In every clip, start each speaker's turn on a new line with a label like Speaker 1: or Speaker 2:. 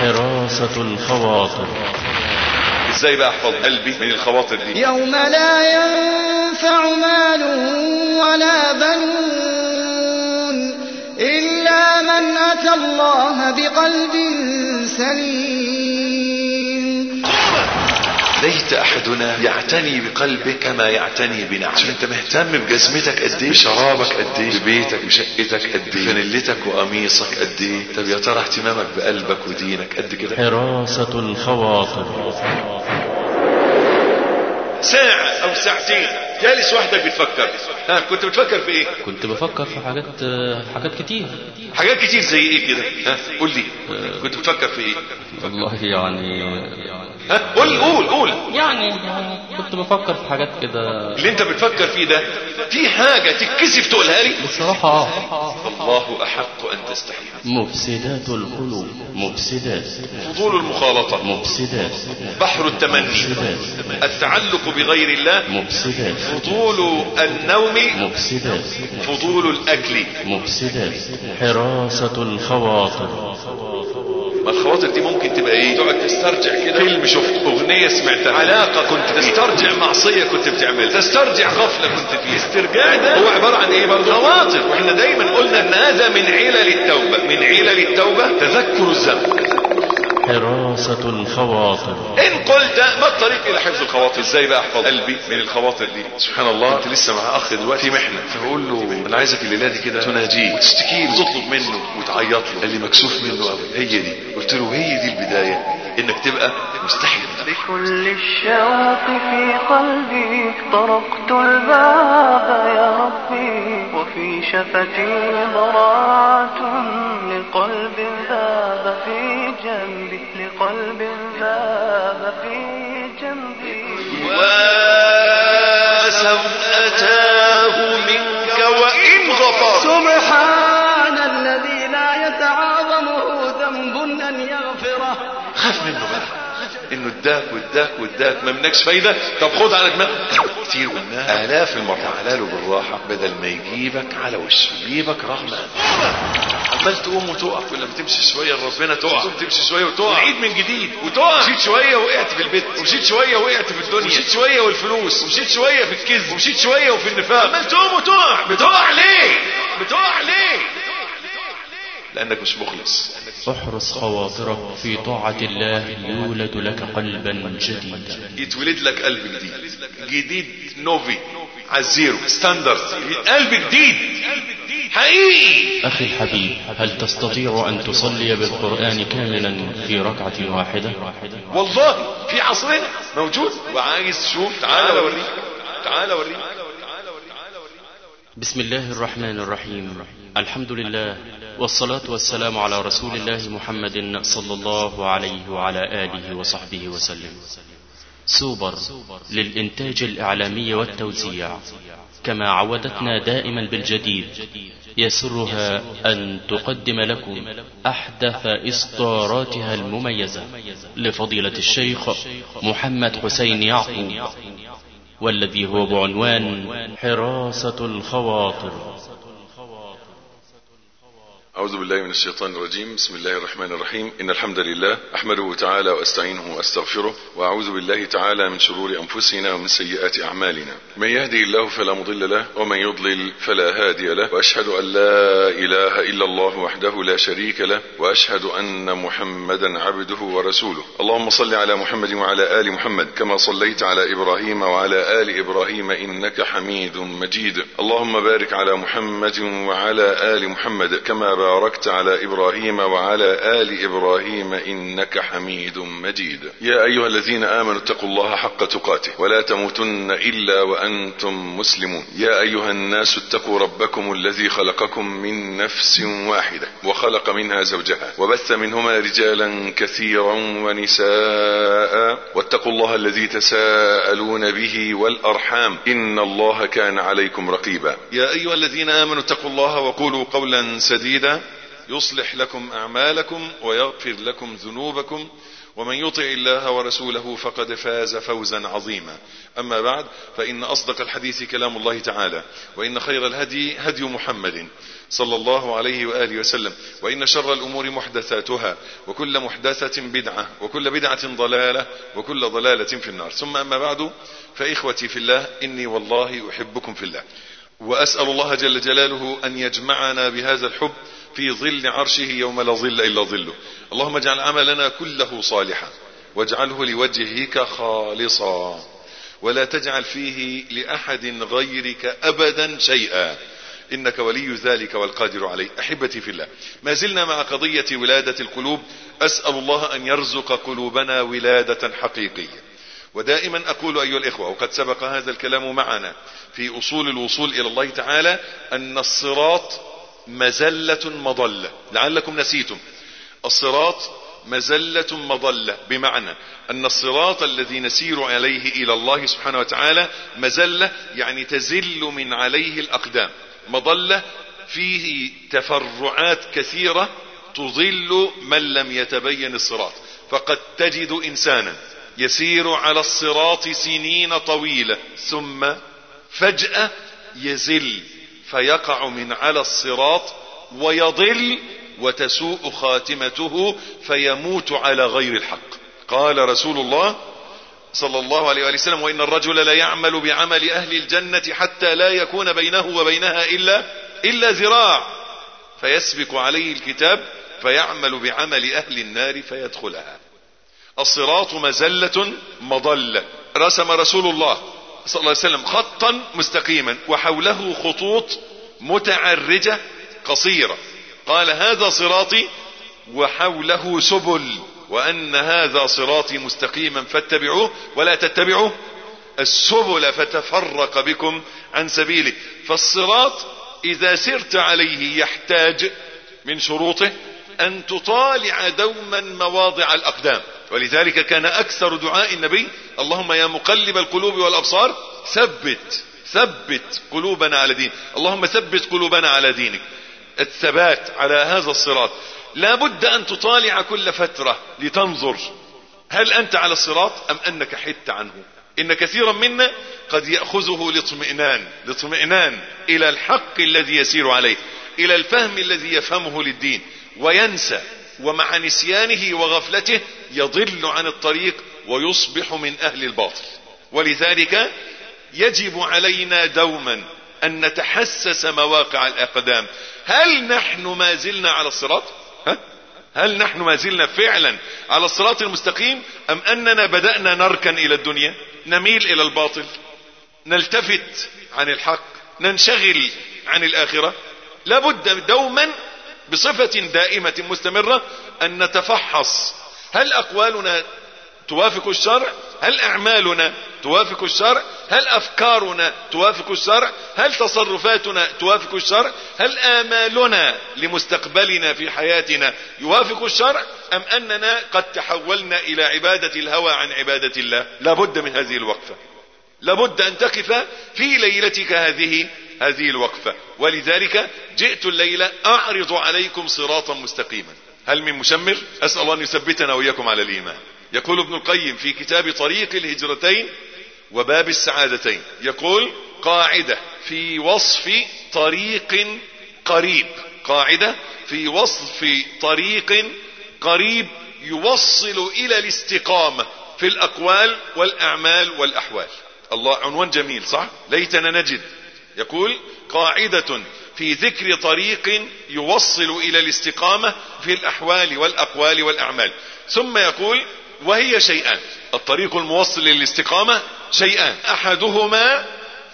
Speaker 1: حراسة الخواطر
Speaker 2: ازاي بقى احفظ قلبي من الخواطر دي
Speaker 3: يوم لا ينفع مال ولا بنون إلا من أتى الله بقلب سليم
Speaker 2: ليت احدنا يعتني بقلبه كما يعتني بنعمه عشان انت مهتم بجزمتك قد ايه بشرابك قد ايه ببيتك بشقتك قد ايه بفانيلتك وقميصك قد ايه طب يا ترى اهتمامك بقلبك ودينك قد كده
Speaker 1: حراسة الخواطر
Speaker 2: ساعة او ساعتين جالس وحدك بتفكر ها كنت بتفكر في ايه
Speaker 1: كنت بفكر في حاجات حاجات كتير
Speaker 2: حاجات كتير زي ايه كده ها قول لي كنت بتفكر في ايه
Speaker 1: والله يعني
Speaker 2: ها قول قول قول
Speaker 1: يعني كنت بفكر في حاجات كده
Speaker 2: اللي انت بتفكر فيه ده في حاجة تتكسف تقولها لي
Speaker 1: بصراحة آه.
Speaker 2: الله احق ان تستحي
Speaker 1: مفسدات القلوب مفسدات
Speaker 2: فضول المخالطة
Speaker 1: مفسدات
Speaker 2: بحر التمني
Speaker 1: مفسدات
Speaker 2: التعلق بغير الله
Speaker 1: مفسدات
Speaker 2: فضول النوم
Speaker 1: مفسدات
Speaker 2: فضول الاكل
Speaker 1: مفسدات حراسة الخواطر
Speaker 2: ما الخواطر دي ممكن تبقى ايه تقعد تسترجع كده فيلم شفته اغنيه سمعتها علاقه كنت تسترجع معصيه كنت بتعملها تسترجع غفله كنت فيها الاسترجاع ده هو عباره عن ايه برضه خواطر واحنا دايما قلنا ان هذا من علل التوبه من علل التوبه تذكر الذنب
Speaker 1: حراسة الخواطر
Speaker 2: ان قلت ما الطريق الى حفظ الخواطر ازاي بقى احفظ قلبي من الخواطر دي سبحان الله كنت لسه مع اخ دلوقتي محنه فبقول له انا عايزك الليله دي كده تناجيه وتشتكي له وتطلب منه وتعيط له قال لي مكسوف منه قوي هي دي قلت له هي دي البدايه انك تبقى مستحي
Speaker 4: بكل الشوق في قلبي طرقت الباب يا ربي وفي شفتي ضراعة لقلب ذاب في جنبي لقلب ذاب في جنبي
Speaker 2: وسوءتاه منك وان غفر
Speaker 3: سبحان الذي لا يتعاظمه ذنب أن يغفره
Speaker 2: خاف منه بقى انه اداك واداك واداك ما منكش فايده طب خد على دماغك كتير قلناها الاف المرات تعالى له بالراحه بدل ما يجيبك على وشه يجيبك رغم أنفه. عمال تقوم وتقف ولما تمشي شويه ربنا تقع تقوم تمشي شويه وتقع عيد من جديد وتقع مشيت شويه وقعت في البيت ومشيت شويه وقعت في الدنيا ومشيت شويه والفلوس ومشيت شويه في الكذب ومشيت شويه وفي النفاق عمال تقوم وتقع بتقع ليه بتقع ليه لانك مش مخلص
Speaker 1: احرس خواطرك في طاعة الله يولد لك قلبا جديدا
Speaker 2: يتولد لك قلب جديد جديد نوفي على الزيرو ستاندرد قلب جديد حقيقي
Speaker 1: أخي الحبيب هل تستطيع أن تصلي بالقرآن كاملا في ركعة واحدة
Speaker 2: والله في عصرنا موجود وعايز تشوف تعال اوريك تعال اوريك
Speaker 1: بسم الله الرحمن الرحيم الحمد لله والصلاة والسلام على رسول الله محمد صلى الله عليه وعلى آله وصحبه وسلم سوبر للإنتاج الإعلامي والتوزيع كما عودتنا دائما بالجديد يسرها أن تقدم لكم أحدث إصداراتها المميزة لفضيلة الشيخ محمد حسين يعقوب والذي هو بعنوان حراسة الخواطر
Speaker 5: أعوذ بالله من الشيطان الرجيم بسم الله الرحمن الرحيم إن الحمد لله أحمده تعالى وأستعينه وأستغفره وأعوذ بالله تعالى من شرور أنفسنا ومن سيئات أعمالنا من يهدي الله فلا مضل له ومن يضلل فلا هادي له وأشهد أن لا إله إلا الله وحده لا شريك له وأشهد أن محمدا عبده ورسوله اللهم صل على محمد وعلى آل محمد كما صليت على إبراهيم وعلى آل إبراهيم إنك حميد مجيد اللهم بارك على محمد وعلى آل محمد كما باركت على إبراهيم وعلى آل إبراهيم إنك حميد مجيد يا أيها الذين آمنوا اتقوا الله حق تقاته ولا تموتن إلا وأنتم مسلمون يا أيها الناس اتقوا ربكم الذي خلقكم من نفس واحدة وخلق منها زوجها وبث منهما رجالا كثيرا ونساء واتقوا الله الذي تساءلون به والأرحام إن الله كان عليكم رقيبا يا أيها الذين آمنوا اتقوا الله وقولوا قولا سديدا يصلح لكم أعمالكم ويغفر لكم ذنوبكم ومن يطع الله ورسوله فقد فاز فوزا عظيما أما بعد فإن أصدق الحديث كلام الله تعالى وإن خير الهدي هدي محمد صلى الله عليه وآله وسلم وإن شر الأمور محدثاتها وكل محدثة بدعة وكل بدعة ضلالة وكل ضلالة في النار ثم أما بعد فإخوتي في الله إني والله أحبكم في الله وأسأل الله جل جلاله أن يجمعنا بهذا الحب في ظل عرشه يوم لا ظل إلا ظله اللهم اجعل عملنا كله صالحا واجعله لوجهك خالصا ولا تجعل فيه لأحد غيرك أبدا شيئا إنك ولي ذلك والقادر عليه أحبتي في الله ما زلنا مع قضية ولادة القلوب أسأل الله أن يرزق قلوبنا ولادة حقيقية ودائما أقول أيها الإخوة وقد سبق هذا الكلام معنا في أصول الوصول إلى الله تعالى أن الصراط مزلة مضلة لعلكم نسيتم الصراط مزلة مضلة بمعنى أن الصراط الذي نسير عليه إلى الله سبحانه وتعالى مزلة يعني تزل من عليه الأقدام مضلة فيه تفرعات كثيرة تضل من لم يتبين الصراط فقد تجد إنسانا يسير على الصراط سنين طويلة ثم فجأة يزل فيقع من على الصراط ويضل وتسوء خاتمته فيموت على غير الحق قال رسول الله صلى الله عليه وآله وسلم وإن الرجل لا يعمل بعمل أهل الجنة حتى لا يكون بينه وبينها إلا إلا ذراع فيسبق عليه الكتاب فيعمل بعمل أهل النار فيدخلها الصراط مزلة مضلة رسم رسول الله صلى الله عليه وسلم خطا مستقيما وحوله خطوط متعرجة قصيرة قال هذا صراطي وحوله سبل وأن هذا صراطي مستقيما فاتبعوه ولا تتبعوا السبل فتفرق بكم عن سبيله فالصراط إذا سرت عليه يحتاج من شروطه أن تطالع دوما مواضع الأقدام ولذلك كان أكثر دعاء النبي اللهم يا مقلب القلوب والأبصار ثبت ثبت قلوبنا على دين اللهم ثبت قلوبنا على دينك الثبات على هذا الصراط لا بد أن تطالع كل فترة لتنظر هل أنت على الصراط أم أنك حدت عنه إن كثيرا منا قد يأخذه لاطمئنان لاطمئنان إلى الحق الذي يسير عليه إلى الفهم الذي يفهمه للدين وينسى ومع نسيانه وغفلته يضل عن الطريق ويصبح من أهل الباطل ولذلك يجب علينا دوما أن نتحسس مواقع الأقدام هل نحن ما زلنا على الصراط ها؟ هل نحن ما زلنا فعلا على الصراط المستقيم أم أننا بدأنا نركن إلى الدنيا نميل إلى الباطل نلتفت عن الحق ننشغل عن الآخرة لابد دوما بصفة دائمة مستمرة أن نتفحص هل أقوالنا توافق الشرع هل أعمالنا توافق الشرع هل أفكارنا توافق الشرع هل تصرفاتنا توافق الشرع هل آمالنا لمستقبلنا في حياتنا يوافق الشرع أم أننا قد تحولنا إلى عبادة الهوى عن عبادة الله لابد من هذه الوقفة لابد أن تقف في ليلتك هذه هذه الوقفة ولذلك جئت الليلة أعرض عليكم صراطا مستقيما هل من مشمر أسأل الله أن يثبتنا وإياكم على الإيمان يقول ابن القيم في كتاب طريق الهجرتين وباب السعادتين يقول قاعدة في وصف طريق قريب قاعدة في وصف طريق قريب يوصل إلى الاستقامة في الأقوال والأعمال والأحوال الله عنوان جميل صح ليتنا نجد يقول قاعدة في ذكر طريق يوصل إلى الاستقامة في الأحوال والأقوال والأعمال ثم يقول وهي شيئان الطريق الموصل للاستقامة شيئان أحدهما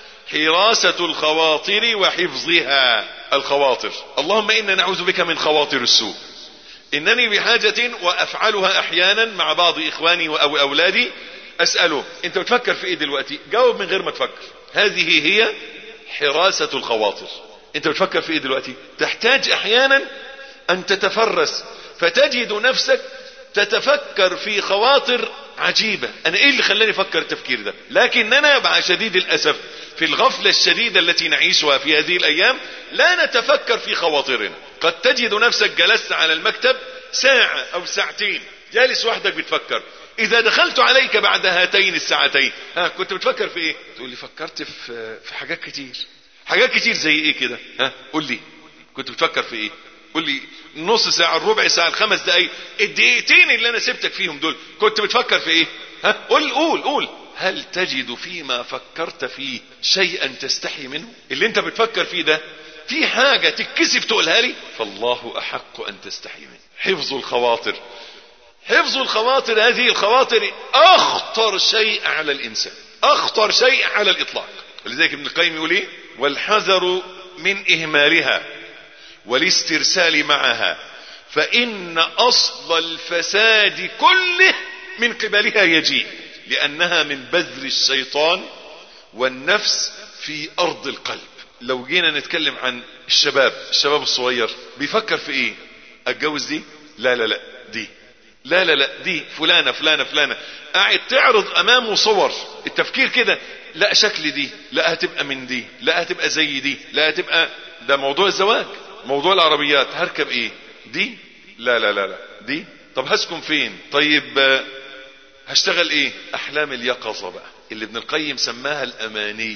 Speaker 5: حراسة الخواطر وحفظها الخواطر اللهم إنا نعوذ بك من خواطر السوء إنني بحاجة وأفعلها أحيانا مع بعض إخواني أو أولادي أسأله أنت بتفكر في إيه دلوقتي جاوب من غير ما تفكر هذه هي حراسة الخواطر أنت بتفكر في إيه دلوقتي تحتاج أحيانا أن تتفرس فتجد نفسك تتفكر في خواطر عجيبة انا ايه اللي خلاني افكر التفكير ده لكننا مع شديد الاسف في الغفلة الشديدة التي نعيشها في هذه الايام لا نتفكر في خواطرنا قد تجد نفسك جلست على المكتب ساعة او ساعتين
Speaker 2: جالس وحدك بتفكر اذا دخلت عليك بعد هاتين الساعتين ها كنت بتفكر في ايه تقول لي فكرت في في حاجات كتير حاجات كتير زي ايه كده ها قول لي كنت بتفكر في ايه قول لي نص ساعة الربع ساعة الخمس دقايق الدقيقتين اللي انا سبتك فيهم دول كنت بتفكر في ايه ها قول قول قول هل تجد فيما فكرت فيه شيئا تستحي منه اللي انت بتفكر فيه ده في حاجة تتكسف تقولها لي فالله احق ان تستحي منه حفظ الخواطر حفظ الخواطر هذه الخواطر اخطر شيء على الانسان اخطر شيء على الاطلاق ولذلك ابن القيم يقول ايه والحذر من اهمالها والاسترسال معها فان اصل الفساد كله من قبلها يجيء لانها من بذر الشيطان والنفس في ارض القلب لو جينا نتكلم عن الشباب الشباب الصغير بيفكر في ايه اتجوز دي لا لا لا دي لا لا لا دي فلانة فلانة فلانة قاعد تعرض امامه صور التفكير كده لا شكل دي لا هتبقى من دي لا هتبقى زي دي لا هتبقى ده موضوع الزواج موضوع العربيات هركب ايه دي لا لا لا لا دي طب هسكن فين طيب آه، هشتغل ايه احلام اليقظة بقى اللي ابن القيم سماها الاماني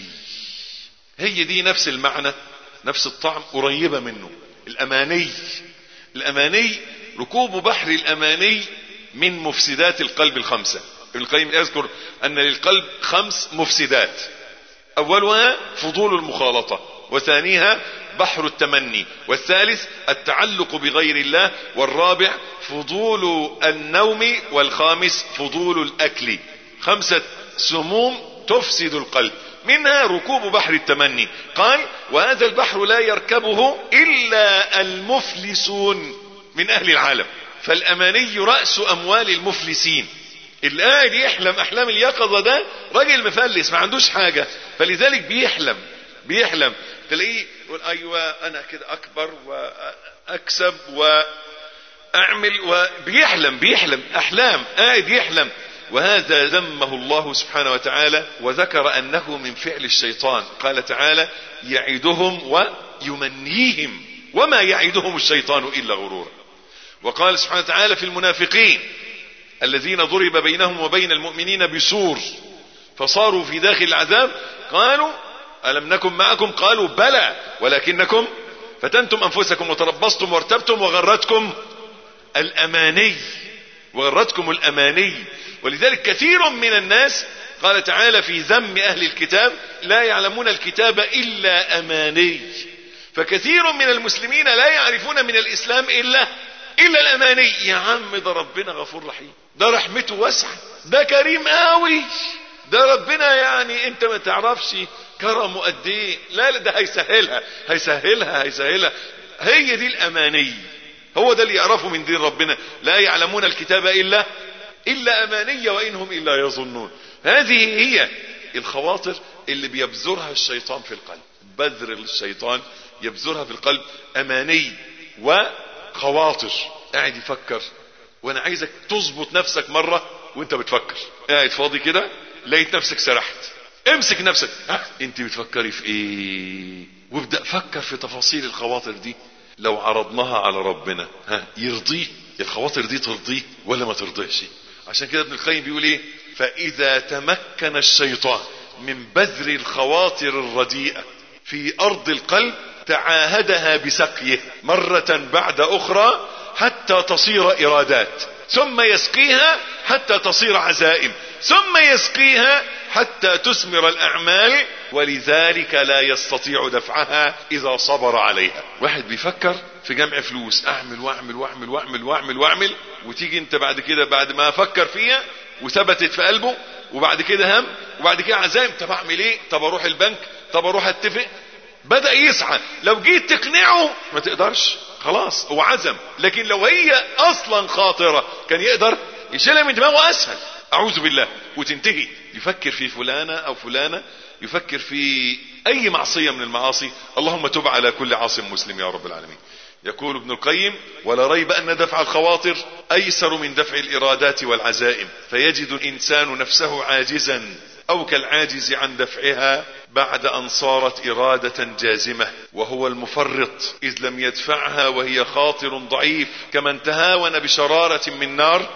Speaker 2: هي دي نفس المعنى نفس الطعم قريبة منه الاماني الاماني ركوب بحر الاماني من مفسدات القلب الخمسة ابن القيم يذكر ان للقلب خمس مفسدات اولها فضول المخالطة وثانيها بحر التمني والثالث التعلق بغير الله والرابع فضول النوم والخامس فضول الاكل خمسة سموم تفسد القلب منها ركوب بحر التمني قال وهذا البحر لا يركبه الا المفلسون من اهل العالم فالاماني رأس اموال المفلسين اللي قاعد يحلم احلام اليقظة ده راجل مفلس ما عندوش حاجة فلذلك بيحلم بيحلم تلاقيه يقول ايوه انا كده اكبر واكسب واعمل وبيحلم بيحلم احلام قاعد يحلم وهذا ذمه الله سبحانه وتعالى وذكر انه من فعل الشيطان قال تعالى يعدهم ويمنيهم وما يعدهم الشيطان الا غرورا وقال سبحانه وتعالى في المنافقين الذين ضرب بينهم وبين المؤمنين بسور فصاروا في داخل العذاب قالوا ألم نكن معكم قالوا بلى ولكنكم فتنتم أنفسكم وتربصتم وارتبتم وغرتكم الأماني وغرتكم الأماني ولذلك كثير من الناس قال تعالى في ذم أهل الكتاب لا يعلمون الكتاب إلا أماني فكثير من المسلمين لا يعرفون من الإسلام إلا إلا الأماني يا عم ده ربنا غفور رحيم ده رحمته واسعة ده كريم قوي ده ربنا يعني انت ما تعرفش كرمه قد ايه لا لا ده هيسهلها هيسهلها هيسهلها هي دي الاماني هو ده اللي يعرفه من دين ربنا لا يعلمون الكتاب الا الا اماني وانهم الا يظنون هذه هي الخواطر اللي بيبذرها الشيطان في القلب بذر الشيطان يبذرها في القلب اماني وخواطر قاعد يفكر وانا عايزك تظبط نفسك مرة وانت بتفكر قاعد فاضي كده لقيت نفسك سرحت امسك نفسك ها انت بتفكري في ايه وابدأ فكر في تفاصيل الخواطر دي لو عرضناها على ربنا ها يرضيه الخواطر دي ترضيه ولا ما ترضيهش عشان كده ابن القيم بيقول ايه فاذا تمكن الشيطان من بذر الخواطر الرديئة في ارض القلب تعاهدها بسقيه مرة بعد اخرى حتى تصير ارادات ثم يسقيها حتى تصير عزائم ثم يسقيها حتى تثمر الاعمال ولذلك لا يستطيع دفعها اذا صبر عليها واحد بيفكر في جمع فلوس اعمل واعمل واعمل واعمل واعمل واعمل وتيجي انت بعد كده بعد ما فكر فيها وثبتت في قلبه وبعد كده هم وبعد كده عزائم طب اعمل ايه طب اروح البنك طب اروح اتفق بدأ يسعى لو جيت تقنعه ما تقدرش خلاص هو عزم لكن لو هي اصلا خاطرة كان يقدر يشيلها من دماغه اسهل اعوذ بالله وتنتهي يفكر في فلانة او فلانة يفكر في اي معصية من المعاصي اللهم تب على كل عاصم مسلم يا رب العالمين يقول ابن القيم ولا ريب ان دفع الخواطر ايسر من دفع الارادات والعزائم فيجد الانسان نفسه عاجزا او كالعاجز عن دفعها بعد ان صارت ارادة جازمة وهو المفرط اذ لم يدفعها وهي خاطر ضعيف كمن تهاون بشرارة من نار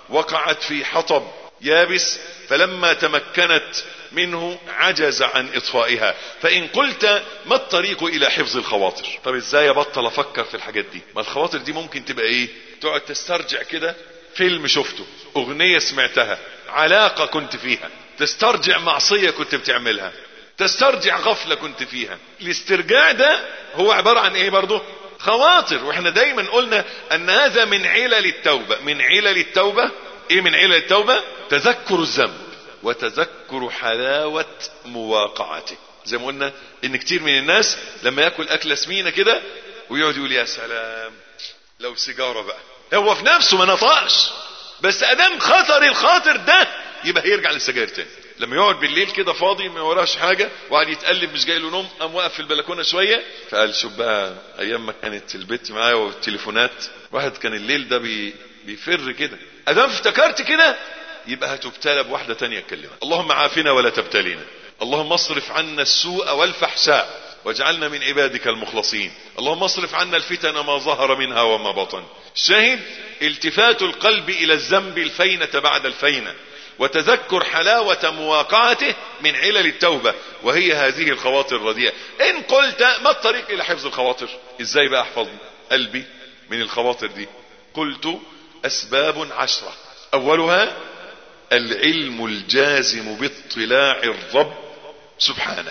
Speaker 2: وقعت في حطب يابس فلما تمكنت منه عجز عن اطفائها فان قلت ما الطريق الى حفظ الخواطر طب ازاي ابطل افكر في الحاجات دي ما الخواطر دي ممكن تبقى ايه تقعد تسترجع كده فيلم شفته اغنية سمعتها علاقة كنت فيها تسترجع معصية كنت بتعملها تسترجع غفلة كنت فيها الاسترجاع ده هو عبارة عن ايه برضه خواطر واحنا دايما قلنا ان هذا من علل التوبة من علل التوبة ايه من علل التوبة تذكر الذنب وتذكر حلاوة مواقعته زي ما قلنا ان كتير من الناس لما ياكل اكلة سمينة كده ويقعد يقول يا سلام لو سيجارة بقى هو في نفسه ما نطقش بس ادام خطر الخاطر ده يبقى هيرجع للسجاير تاني لما يقعد بالليل كده فاضي ما وراش حاجه وقعد يتقلب مش جاي له نوم قام واقف في البلكونه شويه فقال شوف بقى ايام ما كانت البت معايا والتليفونات واحد كان الليل ده بي بيفر كده ادام افتكرت كده يبقى هتبتلى بواحده تانية تكلمها اللهم عافنا ولا تبتلينا اللهم اصرف عنا السوء والفحشاء واجعلنا من عبادك المخلصين اللهم اصرف عنا الفتن ما ظهر منها وما بطن شاهد التفات القلب الى الذنب الفينة بعد الفينة وتذكر حلاوة مواقعته من علل التوبة وهي هذه الخواطر الرديئة ان قلت ما الطريق الى حفظ الخواطر ازاي بقى احفظ قلبي من الخواطر دي قلت اسباب عشرة اولها العلم الجازم باطلاع الرب سبحانه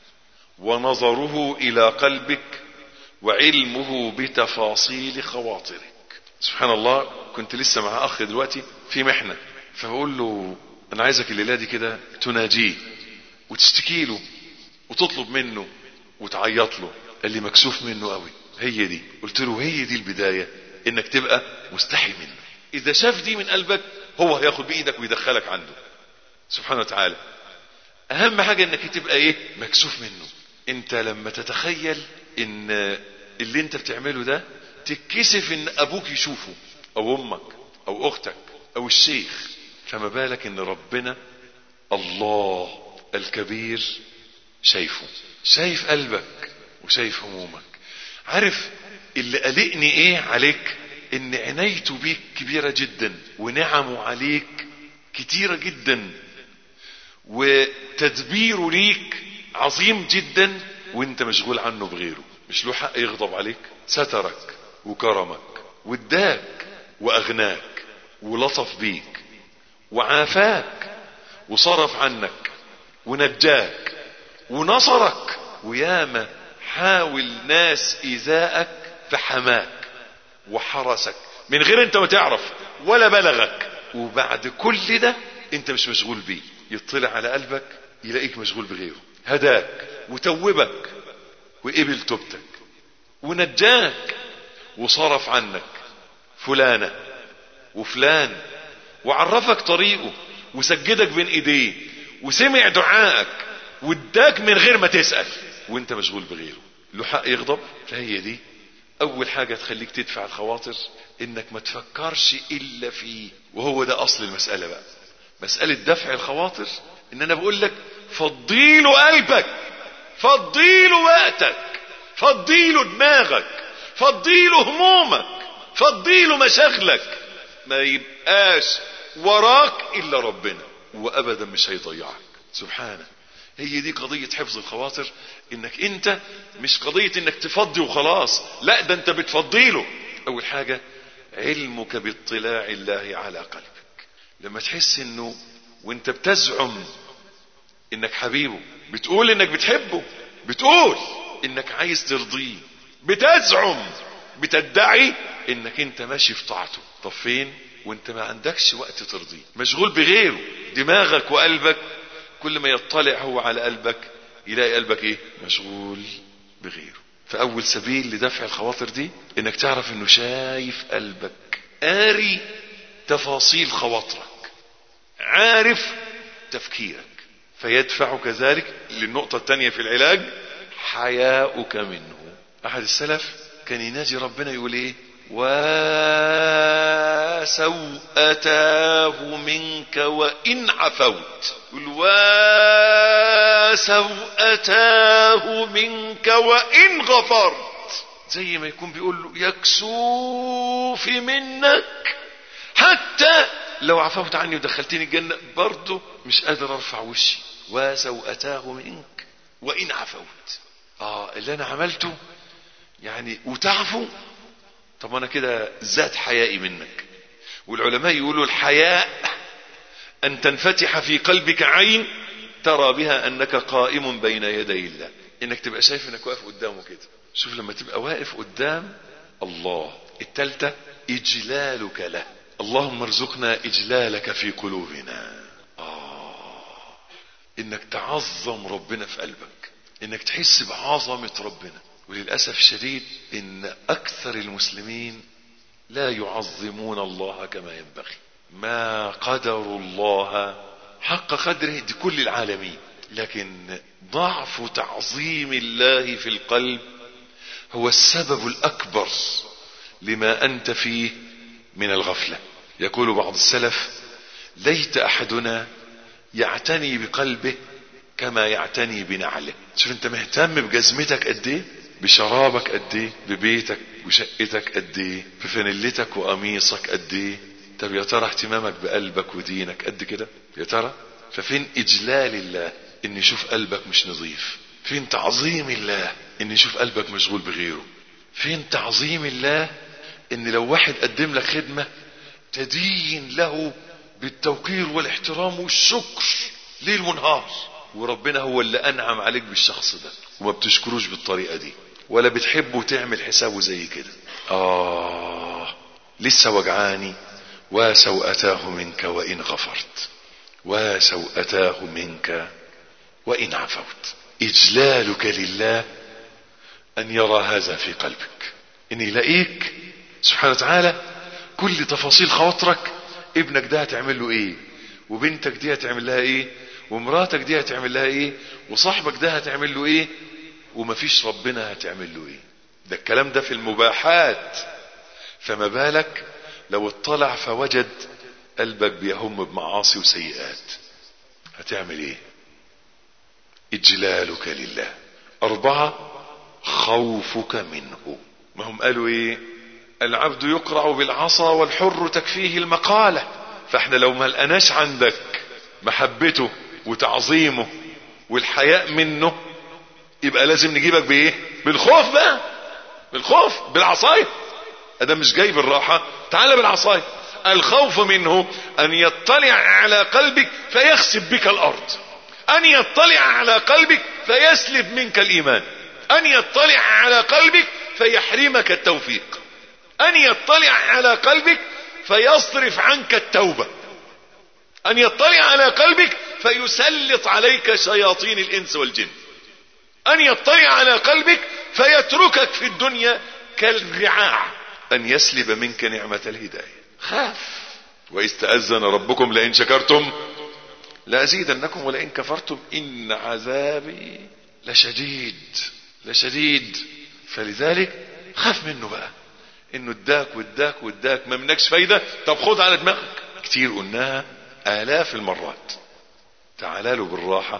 Speaker 2: ونظره الى قلبك وعلمه بتفاصيل خواطرك سبحان الله كنت لسه مع اخ دلوقتي في محنة فبقول له انا عايزك الليلة دي كده تناجيه وتشتكي له وتطلب منه وتعيط له قال لي مكسوف منه قوي هي دي قلت له هي دي البداية انك تبقى مستحي منه اذا شاف دي من قلبك هو هياخد بايدك ويدخلك عنده سبحانه وتعالى اهم حاجة انك تبقى ايه مكسوف منه انت لما تتخيل ان اللي انت بتعمله ده تتكسف ان ابوك يشوفه او امك او اختك او الشيخ فما بالك ان ربنا الله الكبير شايفه شايف قلبك وشايف همومك عارف اللي قلقني ايه عليك ان عنايته بيك كبيرة جدا ونعمه عليك كتيرة جدا وتدبيره ليك عظيم جدا وانت مشغول عنه بغيره مش له حق يغضب عليك سترك وكرمك واداك واغناك ولطف بيك وعافاك وصرف عنك ونجاك ونصرك وياما حاول ناس ايذائك فحماك وحرسك من غير انت ما تعرف ولا بلغك وبعد كل ده انت مش مشغول بيه يطلع على قلبك يلاقيك مشغول بغيره هداك وتوبك وقبل توبتك ونجاك وصرف عنك فلانة وفلان وعرفك طريقه وسجدك بين ايديه وسمع دعائك واداك من غير ما تسأل وانت مشغول بغيره له حق يغضب فهي دي اول حاجة تخليك تدفع الخواطر انك ما تفكرش الا فيه وهو ده اصل المسألة بقى مسألة دفع الخواطر ان انا بقول لك فضيله قلبك فضيله وقتك فضيله دماغك فضيله همومك فضيله مشاغلك ما يبقاش وراك الا ربنا وابدا مش هيضيعك سبحانه هي دي قضية حفظ الخواطر انك انت مش قضية انك تفضي وخلاص لا ده انت بتفضيله اول حاجة علمك باطلاع الله على قلبك لما تحس انه وانت بتزعم انك حبيبه بتقول انك بتحبه بتقول انك عايز ترضيه بتزعم بتدعي انك انت ماشي في طاعته طب فين وانت ما عندكش وقت ترضيه مشغول بغيره دماغك وقلبك كل ما يطلع هو على قلبك يلاقي قلبك ايه مشغول بغيره فاول سبيل لدفع الخواطر دي انك تعرف انه شايف قلبك قاري تفاصيل خواطرك عارف تفكيرك فيدفع كذلك للنقطة الثانية في العلاج حياؤك منه احد السلف كان يناجي ربنا يقول ايه وسوءتاه منك وإن عفوت يقول وسوءتاه منك وإن غفرت زي ما يكون بيقول له يكسوف منك حتى لو عفوت عني ودخلتني الجنة برضه مش قادر ارفع وشي وسوءتاه منك وان عفوت اه اللي انا عملته يعني وتعفو طب انا كده زاد حيائي منك والعلماء يقولوا الحياء ان تنفتح في قلبك عين ترى بها انك قائم بين يدي الله انك تبقى شايف انك واقف قدامه كده شوف لما تبقى واقف قدام الله التالتة اجلالك له اللهم ارزقنا اجلالك في قلوبنا آه انك تعظم ربنا في قلبك انك تحس بعظمة ربنا وللأسف الشديد ان اكثر المسلمين لا يعظمون الله كما ينبغي ما قدروا الله حق قدره دي كل العالمين لكن ضعف تعظيم الله في القلب هو السبب الاكبر لما انت فيه من الغفله يقول بعض السلف ليت احدنا يعتني بقلبه كما يعتني بنعله شوف انت مهتم بجزمتك قد ايه بشرابك قد ايه ببيتك وشقتك قد ايه بفانيلتك وقميصك قد ايه طب يا ترى اهتمامك بقلبك ودينك قد كده يا ترى ففين اجلال الله ان يشوف قلبك مش نظيف فين تعظيم الله ان يشوف قلبك مشغول بغيره فين تعظيم الله ان لو واحد قدم لك خدمة تدين له بالتوقير والاحترام والشكر ليل ونهار وربنا هو اللي انعم عليك بالشخص ده وما بتشكروش بالطريقة دي ولا بتحبه تعمل حسابه زي كده اه لسه وجعاني وسوءتاه منك وان غفرت وسوءتاه منك وان عفوت اجلالك لله ان يرى هذا في قلبك ان يلاقيك سبحانه وتعالى كل تفاصيل خواطرك ابنك ده هتعمل له ايه وبنتك دي هتعمل لها ايه ومراتك دي هتعمل لها ايه وصاحبك ده هتعمل له ايه ومفيش ربنا هتعمل له ايه ده الكلام ده في المباحات فما بالك لو اطلع فوجد قلبك بيهم بمعاصي وسيئات هتعمل ايه اجلالك لله اربعة خوفك منه ما هم قالوا ايه العبد يقرع بالعصا والحر تكفيه المقالة فاحنا لو ما لقناش عندك محبته وتعظيمه والحياء منه يبقى لازم نجيبك بايه بالخوف بقى بالخوف بالعصاية ادم مش جاي بالراحة تعال بالعصاية الخوف منه ان يطلع على قلبك فيخسف بك الارض ان يطلع على قلبك فيسلب منك الايمان ان يطلع على قلبك فيحرمك التوفيق ان يطلع على قلبك فيصرف عنك التوبة ان يطلع على قلبك فيسلط عليك شياطين الانس والجن ان يطلع على قلبك فيتركك في الدنيا كالرعاع ان يسلب منك نعمة الهداية خاف واذ تأذن ربكم لئن شكرتم لأزيدنكم ولئن كفرتم إن عذابي لشديد لشديد فلذلك خاف منه بقى انه اداك واداك واداك ما منكش فايدة طب خد على دماغك كتير قلناها آلاف المرات تعال له بالراحة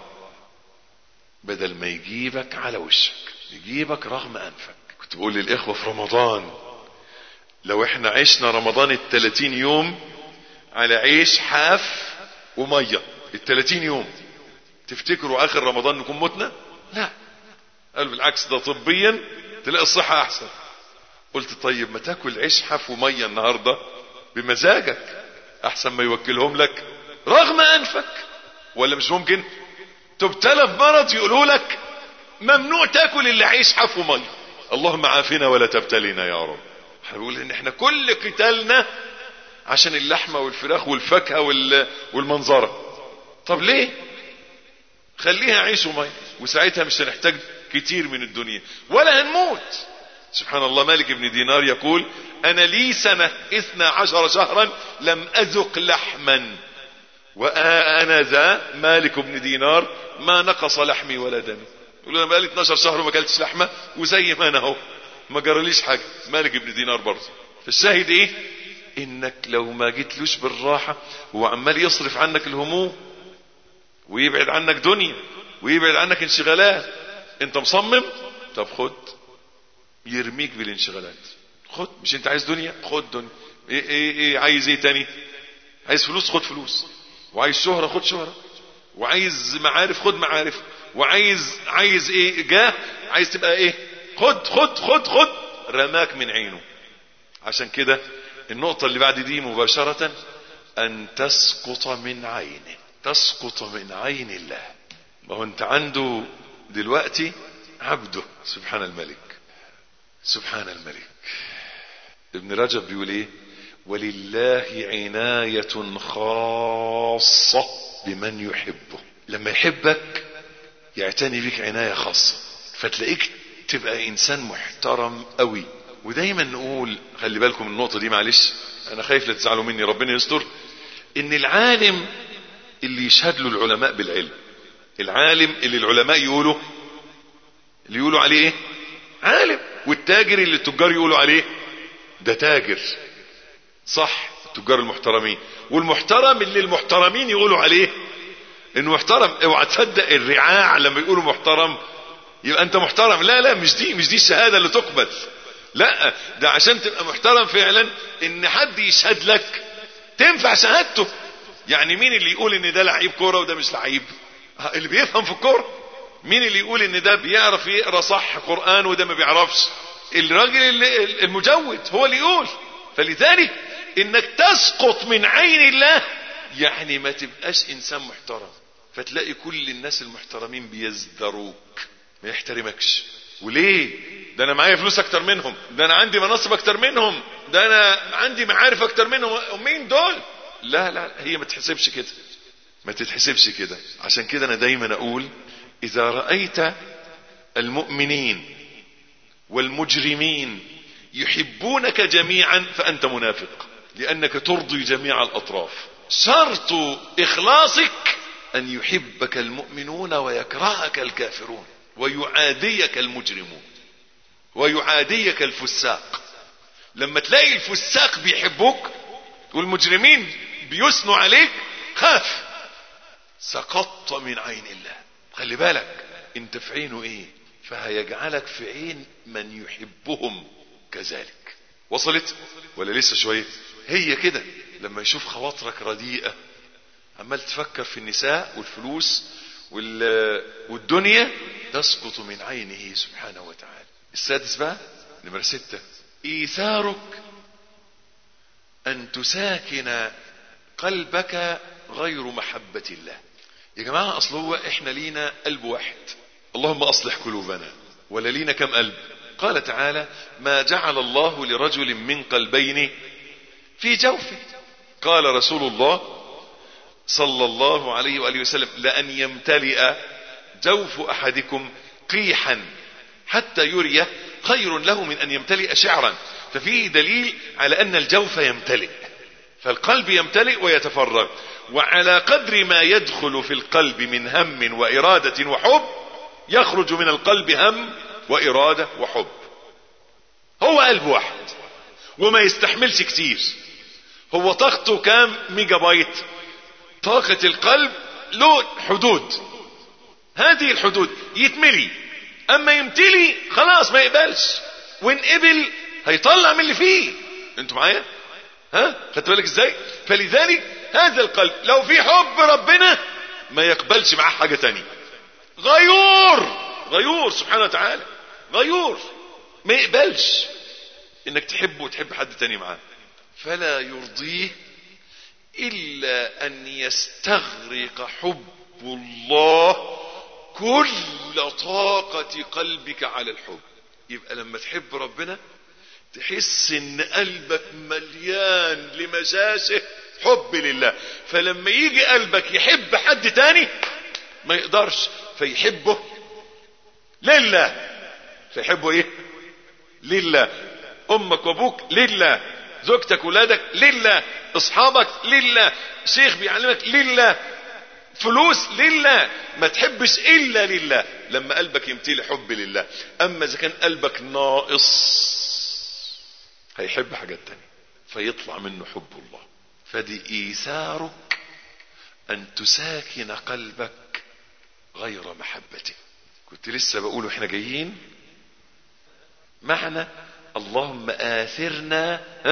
Speaker 2: بدل ما يجيبك على وشك يجيبك رغم أنفك كنت بقول للإخوة في رمضان لو احنا عشنا رمضان التلاتين يوم على عيش حاف ومية التلاتين يوم تفتكروا اخر رمضان نكون متنا لا قال بالعكس ده طبيا تلاقي الصحة احسن قلت طيب ما تاكل عيش حاف ومية النهاردة بمزاجك احسن ما يوكلهم لك رغم انفك ولا مش ممكن تبتلى بمرض يقولوا لك ممنوع تاكل الا عيش حاف ومية اللهم عافنا ولا تبتلينا يا رب احنا بنقول ان احنا كل قتالنا عشان اللحمة والفراخ والفاكهة والمنظرة طب ليه خليها عيش ومية وساعتها مش هنحتاج كتير من الدنيا ولا هنموت سبحان الله مالك بن دينار يقول انا لي سنة اثنى عشر شهرا لم اذق لحما وانا ذا مالك بن دينار ما نقص لحمي ولا دمي يقول انا بقالي 12 شهر وما اكلتش لحمه وزي ما انا اهو ما جراليش حاجه مالك بن دينار برضه فالشاهد ايه انك لو ما جيتلوش بالراحه هو عمال يصرف عنك الهموم ويبعد عنك دنيا ويبعد عنك انشغالات انت مصمم طب خد يرميك بالانشغالات خد مش انت عايز دنيا خد دنيا ايه ايه, إيه عايز ايه تاني عايز فلوس خد فلوس وعايز شهرة خد شهرة وعايز معارف خد معارف وعايز عايز ايه جاه عايز تبقى ايه خد خد خد خد رماك من عينه عشان كده النقطة اللي بعد دي مباشرة ان تسقط من عينه تسقط من عين الله ما هو انت عنده دلوقتي عبده سبحان الملك سبحان الملك ابن رجب بيقول ايه ولله عناية خاصة بمن يحبه لما يحبك يعتني بك عناية خاصة فتلاقيك تبقى انسان محترم قوي ودايما نقول خلي بالكم من النقطة دي معلش انا خايف لا تزعلوا مني ربنا يستر ان العالم اللي يشهد له العلماء بالعلم العالم اللي العلماء يقولوا اللي يقولوا عليه ايه عالم والتاجر اللي التجار يقولوا عليه ده تاجر صح التجار المحترمين والمحترم اللي المحترمين يقولوا عليه انه محترم اوعى تصدق الرعاع لما يقولوا محترم يبقى انت محترم لا لا مش دي مش دي الشهاده اللي تقبل لا ده عشان تبقى محترم فعلا ان حد يشهد لك تنفع شهادته يعني مين اللي يقول ان ده لعيب كوره وده مش لعيب اللي بيفهم في الكوره مين اللي يقول ان ده بيعرف يقرا صح قران وده ما بيعرفش الراجل اللي المجود هو اللي يقول فلذلك انك تسقط من عين الله يعني ما تبقاش انسان محترم فتلاقي كل الناس المحترمين بيزدروك ما يحترمكش وليه ده انا معايا فلوس اكتر منهم ده انا عندي مناصب اكتر منهم ده انا عندي معارف اكتر منهم مين دول لا لا هي ما تحسبش كده ما تتحسبش كده عشان كده انا دايما اقول اذا رأيت المؤمنين والمجرمين يحبونك جميعا فانت منافق لانك ترضي جميع الاطراف شرط اخلاصك ان يحبك المؤمنون ويكرهك الكافرون ويعاديك المجرمون ويعاديك الفساق لما تلاقي الفساق بيحبوك والمجرمين بيثنوا عليك خاف سقطت من عين الله خلي بالك انت في عينه ايه فهيجعلك في عين من يحبهم كذلك وصلت ولا لسه شوية هي كده لما يشوف خواطرك رديئة عمال تفكر في النساء والفلوس والدنيا تسقط من عينه سبحانه وتعالى السادس بقى نمرة ستة ايثارك ان تساكن قلبك غير محبة الله يا جماعة اصل هو احنا لينا قلب واحد اللهم اصلح قلوبنا ولا لينا كم قلب قال تعالى ما جعل الله لرجل من قلبين في جوفه قال رسول الله صلى الله عليه وآله وسلم لأن يمتلئ جوف أحدكم قيحا حتى يريه خير له من أن يمتلئ شعرا ففيه دليل على أن الجوف يمتلئ فالقلب يمتلئ ويتفرغ وعلى قدر ما يدخل في القلب من هم وإرادة وحب يخرج من القلب هم وإرادة وحب هو قلب واحد وما يستحملش كتير هو طاقته كام ميجا بايت طاقة القلب له حدود هذه الحدود يتملي اما يمتلي خلاص ما يقبلش وان قبل هيطلع من اللي فيه انتوا معايا ها خدت بالك ازاي فلذلك هذا القلب لو في حب ربنا ما يقبلش معاه حاجة تانية غيور غيور سبحانه وتعالى غيور ما يقبلش انك تحبه وتحب حد تاني معاه فلا يرضيه الا ان يستغرق حب الله كل طاقة قلبك على الحب يبقى لما تحب ربنا تحس ان قلبك مليان لمجاشه حب لله فلما يجي قلبك يحب حد تاني ما يقدرش فيحبه لله فيحبه ايه لله امك وابوك لله زوجتك ولادك لله اصحابك لله شيخ بيعلمك لله فلوس لله ما تحبش الا لله لما قلبك يمتلي حب لله اما اذا كان قلبك ناقص هيحب حاجات تانية فيطلع منه حب الله فدي ايثارك ان تساكن قلبك غير محبته كنت لسه بقول واحنا جايين معنى اللهم آثرنا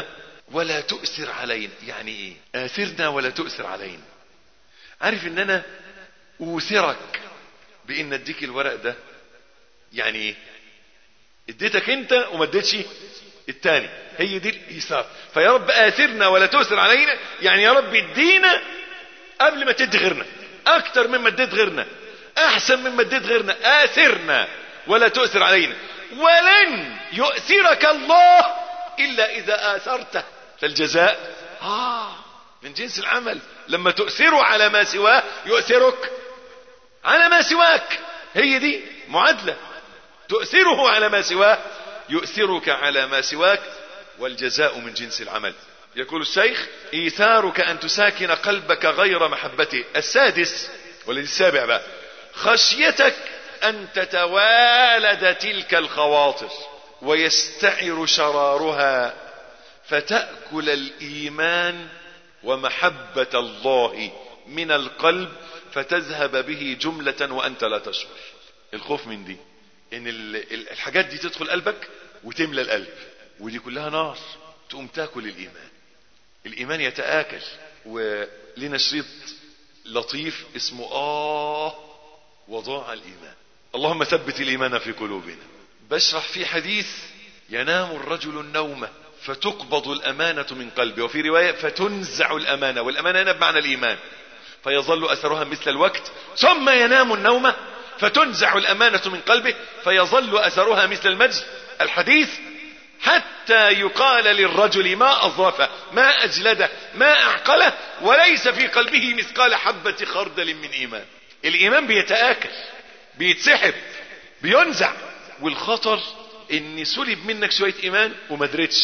Speaker 2: ولا تؤثر علينا يعني ايه آثرنا ولا تؤثر علينا عارف ان انا اوثرك بان اديك الورق ده يعني ايه اديتك انت وما اديتش التاني هي دي الايثار فيا رب آثرنا ولا تؤثر علينا يعني يا رب ادينا قبل ما تدي غيرنا اكتر مما اديت غيرنا احسن مما اديت غيرنا آثرنا ولا تؤثر علينا ولن يؤثرك الله الا اذا آثرته فالجزاء آه من جنس العمل لما تؤثره على ما سواه يؤثرك على ما سواك هي دي معادلة تؤثره على ما سواه يؤثرك على ما سواك والجزاء من جنس العمل يقول الشيخ إيثارك أن تساكن قلبك غير محبته السادس والذي السابع بقى خشيتك أن تتوالد تلك الخواطر ويستعر شرارها فتأكل الإيمان ومحبة الله من القلب فتذهب به جملة وأنت لا تشعر الخوف من دي ان الحاجات دي تدخل قلبك وتملى القلب ودي كلها نار تقوم تاكل الايمان الايمان يتآكل ولنا شريط لطيف اسمه اه وضاع الايمان اللهم ثبت الايمان في قلوبنا بشرح في حديث ينام الرجل النوم فتقبض الامانة من قلبه وفي رواية فتنزع الامانة والامانة هنا بمعنى الايمان فيظل اثرها مثل الوقت ثم ينام النوم فتنزع الأمانة من قلبه فيظل أثرها مثل المجد الحديث حتى يقال للرجل ما أظرفه ما أجلده ما أعقله وليس في قلبه مثقال حبة خردل من إيمان الإيمان بيتآكل بيتسحب بينزع والخطر ان سلب منك شوية إيمان وما درتش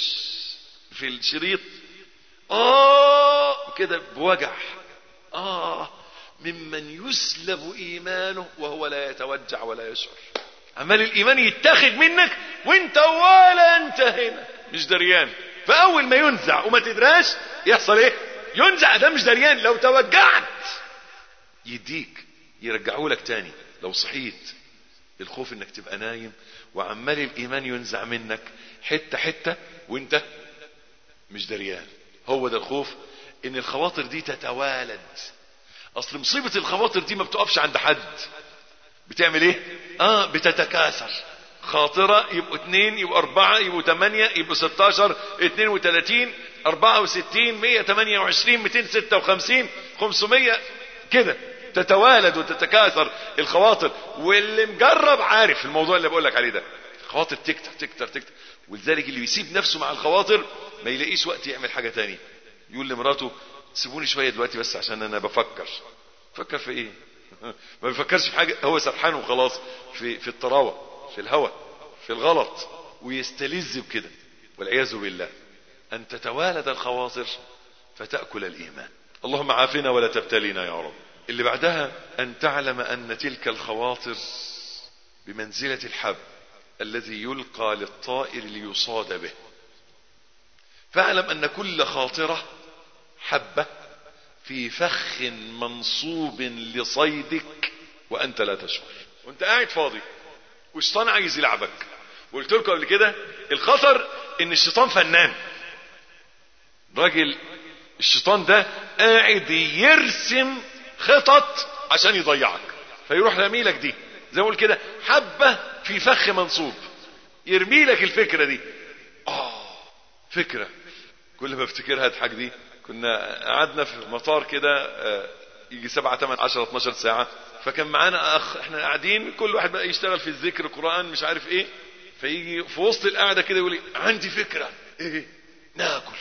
Speaker 2: في الشريط آه كده بوجع آه ممن يسلب ايمانه وهو لا يتوجع ولا يشعر عمال الايمان يتاخد منك وانت ولا انت هنا مش دريان فاول ما ينزع وما تدراش يحصل ايه ينزع ده مش دريان لو توجعت يديك يرجعه لك تاني لو صحيت الخوف انك تبقى نايم وعمال الايمان ينزع منك حته حته وانت مش دريان هو ده الخوف ان الخواطر دي تتوالد اصل مصيبة الخواطر دي ما بتقفش عند حد بتعمل ايه اه بتتكاثر خاطرة يبقوا اتنين يبقوا اربعة يبقوا تمانية يبقوا ستاشر اتنين وتلاتين اربعة وستين مية تمانية وعشرين ميتين ستة وخمسين خمسمية كده تتوالد وتتكاثر الخواطر واللي مجرب عارف الموضوع اللي بقول لك عليه ده خواطر تكتر تكتر تكتر ولذلك اللي بيسيب نفسه مع الخواطر ما يلاقيش وقت يعمل حاجة تانية يقول لمراته سيبوني شوية دلوقتي بس عشان انا بفكر فكر في ايه ما بيفكرش في حاجة هو سرحان وخلاص في في الطراوة في الهوى في الغلط ويستلذ بكده والعياذ بالله ان تتوالد الخواطر فتأكل الايمان اللهم عافنا ولا تبتلينا يا رب اللي بعدها ان تعلم ان تلك الخواطر بمنزلة الحب الذي يلقى للطائر ليصاد به فاعلم ان كل خاطرة حبة في فخ منصوب لصيدك وانت لا تشعر وانت قاعد فاضي والشيطان عايز يلعبك وقلت لكم قبل كده الخطر ان الشيطان فنان راجل الشيطان ده قاعد يرسم خطط عشان يضيعك فيروح رامي لك دي زي ما اقول كده حبة في فخ منصوب يرمي لك الفكرة دي اه فكرة كل ما افتكرها اضحك دي كنا قعدنا في مطار كده آه، يجي سبعة تمن عشرة 12 ساعة فكان معانا اخ احنا قاعدين كل واحد بقى يشتغل في الذكر قرآن مش عارف ايه فيجي في وسط القعدة كده يقول لي عندي فكرة ايه ناكل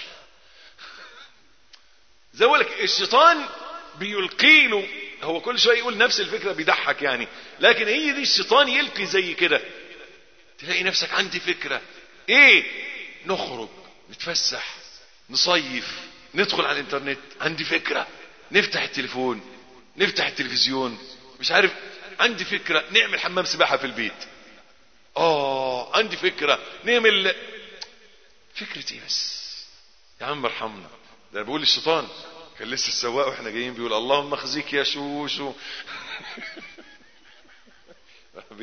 Speaker 2: زي ما لك الشيطان بيلقي له هو كل شويه يقول نفس الفكره بيضحك يعني لكن هي دي الشيطان يلقي زي كده تلاقي نفسك عندي فكره ايه نخرج نتفسح نصيف ندخل على الانترنت عندي فكره نفتح التليفون نفتح التلفزيون مش عارف عندي فكره نعمل حمام سباحه في البيت اه عندي فكره نعمل فكره ايه بس يا عم ارحمنا ده أنا بقول للشيطان كان لسه السواق واحنا جايين بيقول اللهم اخزيك يا شوشو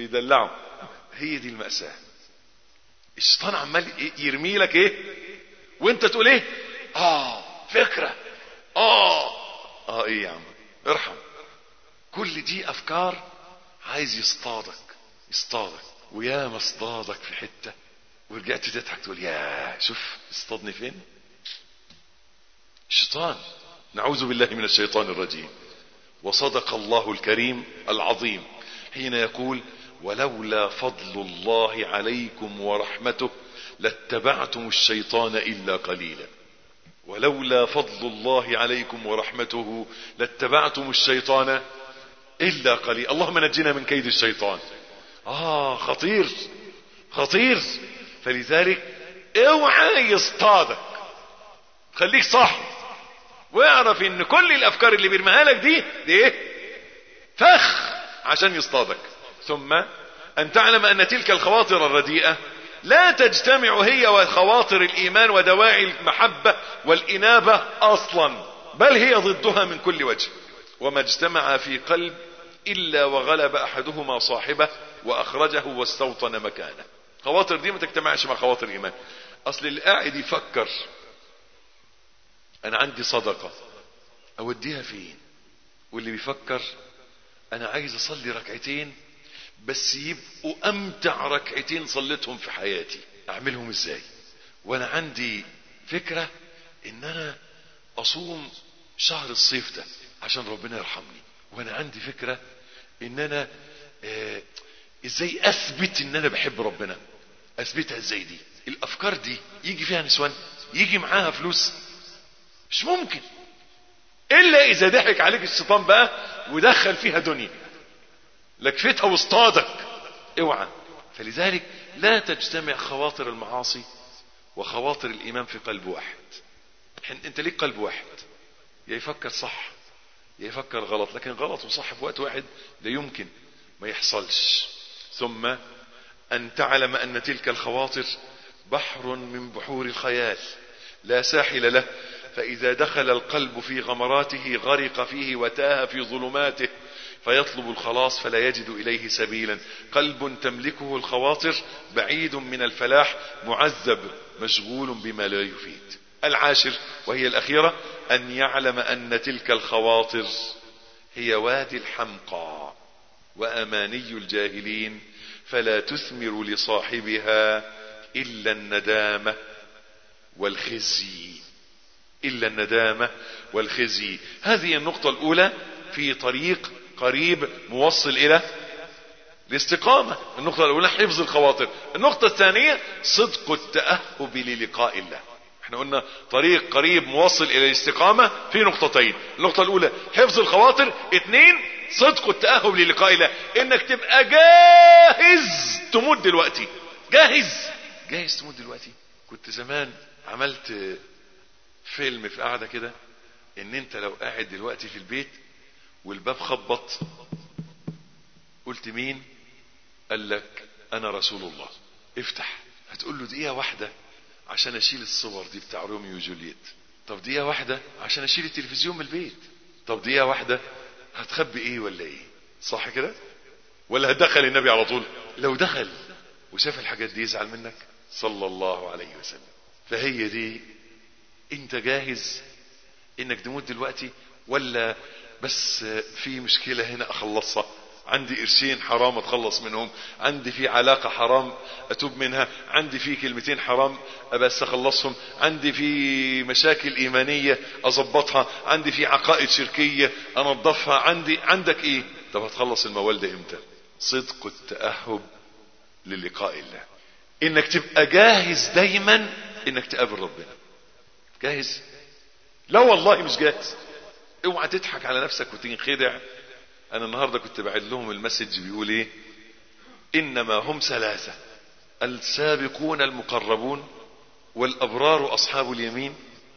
Speaker 2: بيدلعه هي دي المأساة الشيطان عمال يرمي لك ايه وانت تقول ايه اه فكرة اه اه ايه يا عم ارحم كل دي افكار عايز يصطادك يصطادك ويا ما اصطادك في حتة ورجعت تضحك تقول يا شوف اصطادني فين الشيطان نعوذ بالله من الشيطان الرجيم وصدق الله الكريم العظيم حين يقول ولولا فضل الله عليكم ورحمته لاتبعتم الشيطان الا قليلا ولولا فضل الله عليكم ورحمته لاتبعتم الشيطان الا قليلا اللهم نجنا من كيد الشيطان اه خطير خطير فلذلك اوعى يصطادك خليك صح واعرف ان كل الافكار اللي بيرميها لك دي دي ايه فخ عشان يصطادك ثم ان تعلم ان تلك الخواطر الرديئة لا تجتمع هي وخواطر الايمان ودواعي المحبة والانابة اصلا بل هي ضدها من كل وجه وما اجتمع في قلب الا وغلب احدهما صاحبه واخرجه واستوطن مكانه خواطر دي ما تجتمعش مع خواطر الايمان اصل اللي قاعد يفكر انا عندي صدقة اوديها فين واللي بيفكر انا عايز اصلي ركعتين بس يبقوا امتع ركعتين صليتهم في حياتي اعملهم ازاي وانا عندي فكرة ان انا اصوم شهر الصيف ده عشان ربنا يرحمني وانا عندي فكرة ان انا آه ازاي اثبت ان انا بحب ربنا اثبتها ازاي دي الافكار دي يجي فيها نسوان يجي معاها فلوس مش ممكن الا اذا ضحك عليك الشيطان بقى ودخل فيها دنيا لكفتها واصطادك اوعى فلذلك لا تجتمع خواطر المعاصي وخواطر الايمان في قلب واحد انت ليك قلب واحد يا يفكر صح يا يفكر غلط لكن غلط وصح في وقت واحد لا يمكن ما يحصلش ثم ان تعلم ان تلك الخواطر بحر من بحور الخيال لا ساحل له فإذا دخل القلب في غمراته غرق فيه وتاه في ظلماته فيطلب الخلاص فلا يجد إليه سبيلا قلب تملكه الخواطر بعيد من الفلاح معذب مشغول بما لا يفيد العاشر وهي الأخيرة أن يعلم أن تلك الخواطر هي وادي الحمقى وأماني الجاهلين فلا تثمر لصاحبها إلا الندامة والخزي إلا الندامة والخزي هذه النقطة الأولى في طريق قريب موصل إلى الاستقامة النقطة الأولى حفظ الخواطر النقطة الثانية صدق التأهب للقاء الله احنا قلنا طريق قريب موصل إلى الاستقامة في نقطتين النقطة الأولى حفظ الخواطر اثنين صدق التأهب للقاء الله انك تبقى جاهز تموت دلوقتي جاهز جاهز تموت دلوقتي كنت زمان عملت فيلم في قاعدة كده ان انت لو قاعد دلوقتي في البيت والباب خبط قلت مين قال لك انا رسول الله افتح هتقول له دقيقة واحدة عشان اشيل الصور دي بتاع روميو وجولييت طب دقيقة واحدة عشان اشيل التلفزيون من البيت طب دقيقة واحدة هتخبي ايه ولا ايه صح كده ولا هتدخل النبي على طول لو دخل وشاف الحاجات دي يزعل منك صلى الله عليه وسلم فهي دي انت جاهز انك تموت دلوقتي ولا بس في مشكلة هنا اخلصها عندي قرشين حرام اتخلص منهم عندي في علاقة حرام اتوب منها عندي في كلمتين حرام بس اخلصهم عندي في مشاكل ايمانية اظبطها عندي في عقائد شركية انظفها عندي عندك ايه طب هتخلص الموال ده امتى صدق التأهب للقاء الله انك تبقى جاهز دايما انك تقابل ربنا جاهز لا والله مش جاهز اوعى تضحك على نفسك وتنخدع انا النهاردة كنت بعد لهم المسج بيقول ايه انما هم ثلاثة السابقون المقربون والابرار اصحاب اليمين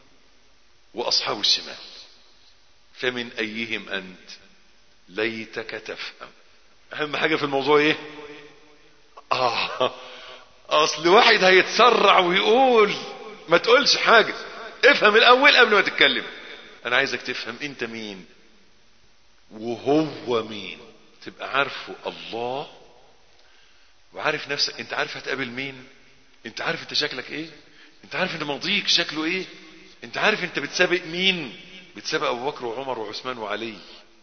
Speaker 2: واصحاب الشمال فمن ايهم انت ليتك تفهم اهم حاجة في الموضوع ايه اه اصل واحد هيتسرع ويقول ما تقولش حاجة افهم الاول قبل ما تتكلم انا عايزك تفهم انت مين وهو مين تبقى عارفه الله وعارف نفسك انت عارف هتقابل مين انت عارف انت شكلك ايه انت عارف ان ماضيك شكله ايه انت عارف انت بتسابق مين بتسابق ابو بكر وعمر وعثمان وعلي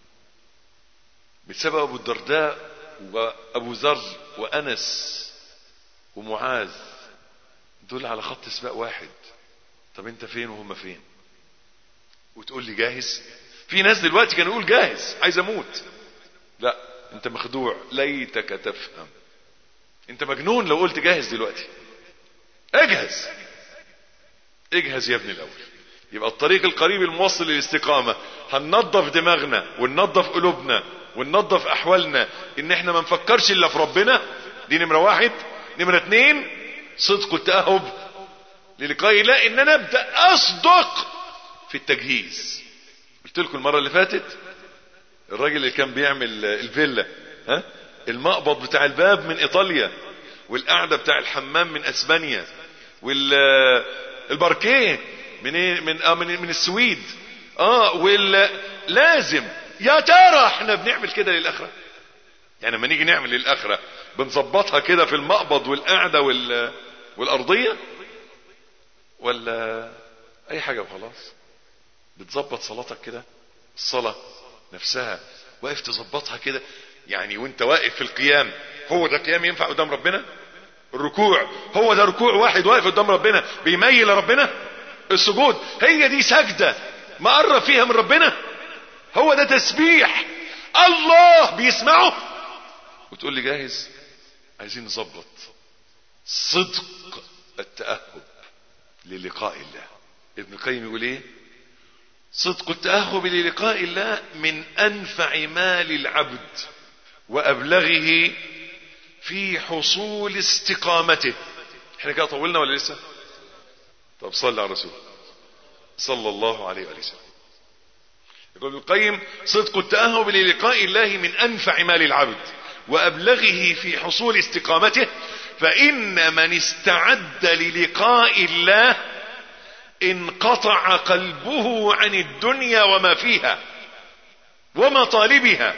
Speaker 2: بتسابق ابو الدرداء وابو ذر وانس ومعاذ دول على خط سباق واحد طب انت فين وهم فين وتقول لي جاهز في ناس دلوقتي كانوا يقول جاهز عايز اموت لا انت مخدوع ليتك تفهم انت مجنون لو قلت جاهز دلوقتي اجهز اجهز يا ابني الاول يبقى الطريق القريب الموصل للاستقامة هننظف دماغنا وننظف قلوبنا وننظف احوالنا ان احنا ما نفكرش الا في ربنا دي نمرة واحد نمرة اتنين صدق التأهب للقاء الله ان انا ابدأ اصدق في التجهيز قلت لكم المرة اللي فاتت الراجل اللي كان بيعمل الفيلا ها المقبض بتاع الباب من ايطاليا والقعده بتاع الحمام من اسبانيا والباركيه من ايه من آه من, من السويد اه وال لازم يا ترى احنا بنعمل كده للاخره يعني لما نيجي نعمل للاخره بنظبطها كده في المقبض والقعده وال والارضيه ولا اي حاجه وخلاص بتظبط صلاتك كده الصلاه نفسها واقف تظبطها كده يعني وانت واقف في القيام هو ده قيام ينفع قدام ربنا الركوع هو ده ركوع واحد واقف قدام ربنا بيميل لربنا السجود هي دي سجدة ما قرب فيها من ربنا هو ده تسبيح الله بيسمعه وتقول لي جاهز عايزين نظبط صدق التأهب للقاء الله ابن القيم يقول ايه صدق التأهب للقاء الله من أنفع مال العبد وأبلغه في حصول استقامته احنا كده طولنا ولا لسه طب صلى على الرسول صلى الله عليه وآله وسلم يقول ابن القيم صدق التأهب للقاء الله من أنفع مال العبد وأبلغه في حصول استقامته فإن من استعد للقاء الله انقطع قلبه عن الدنيا وما فيها ومطالبها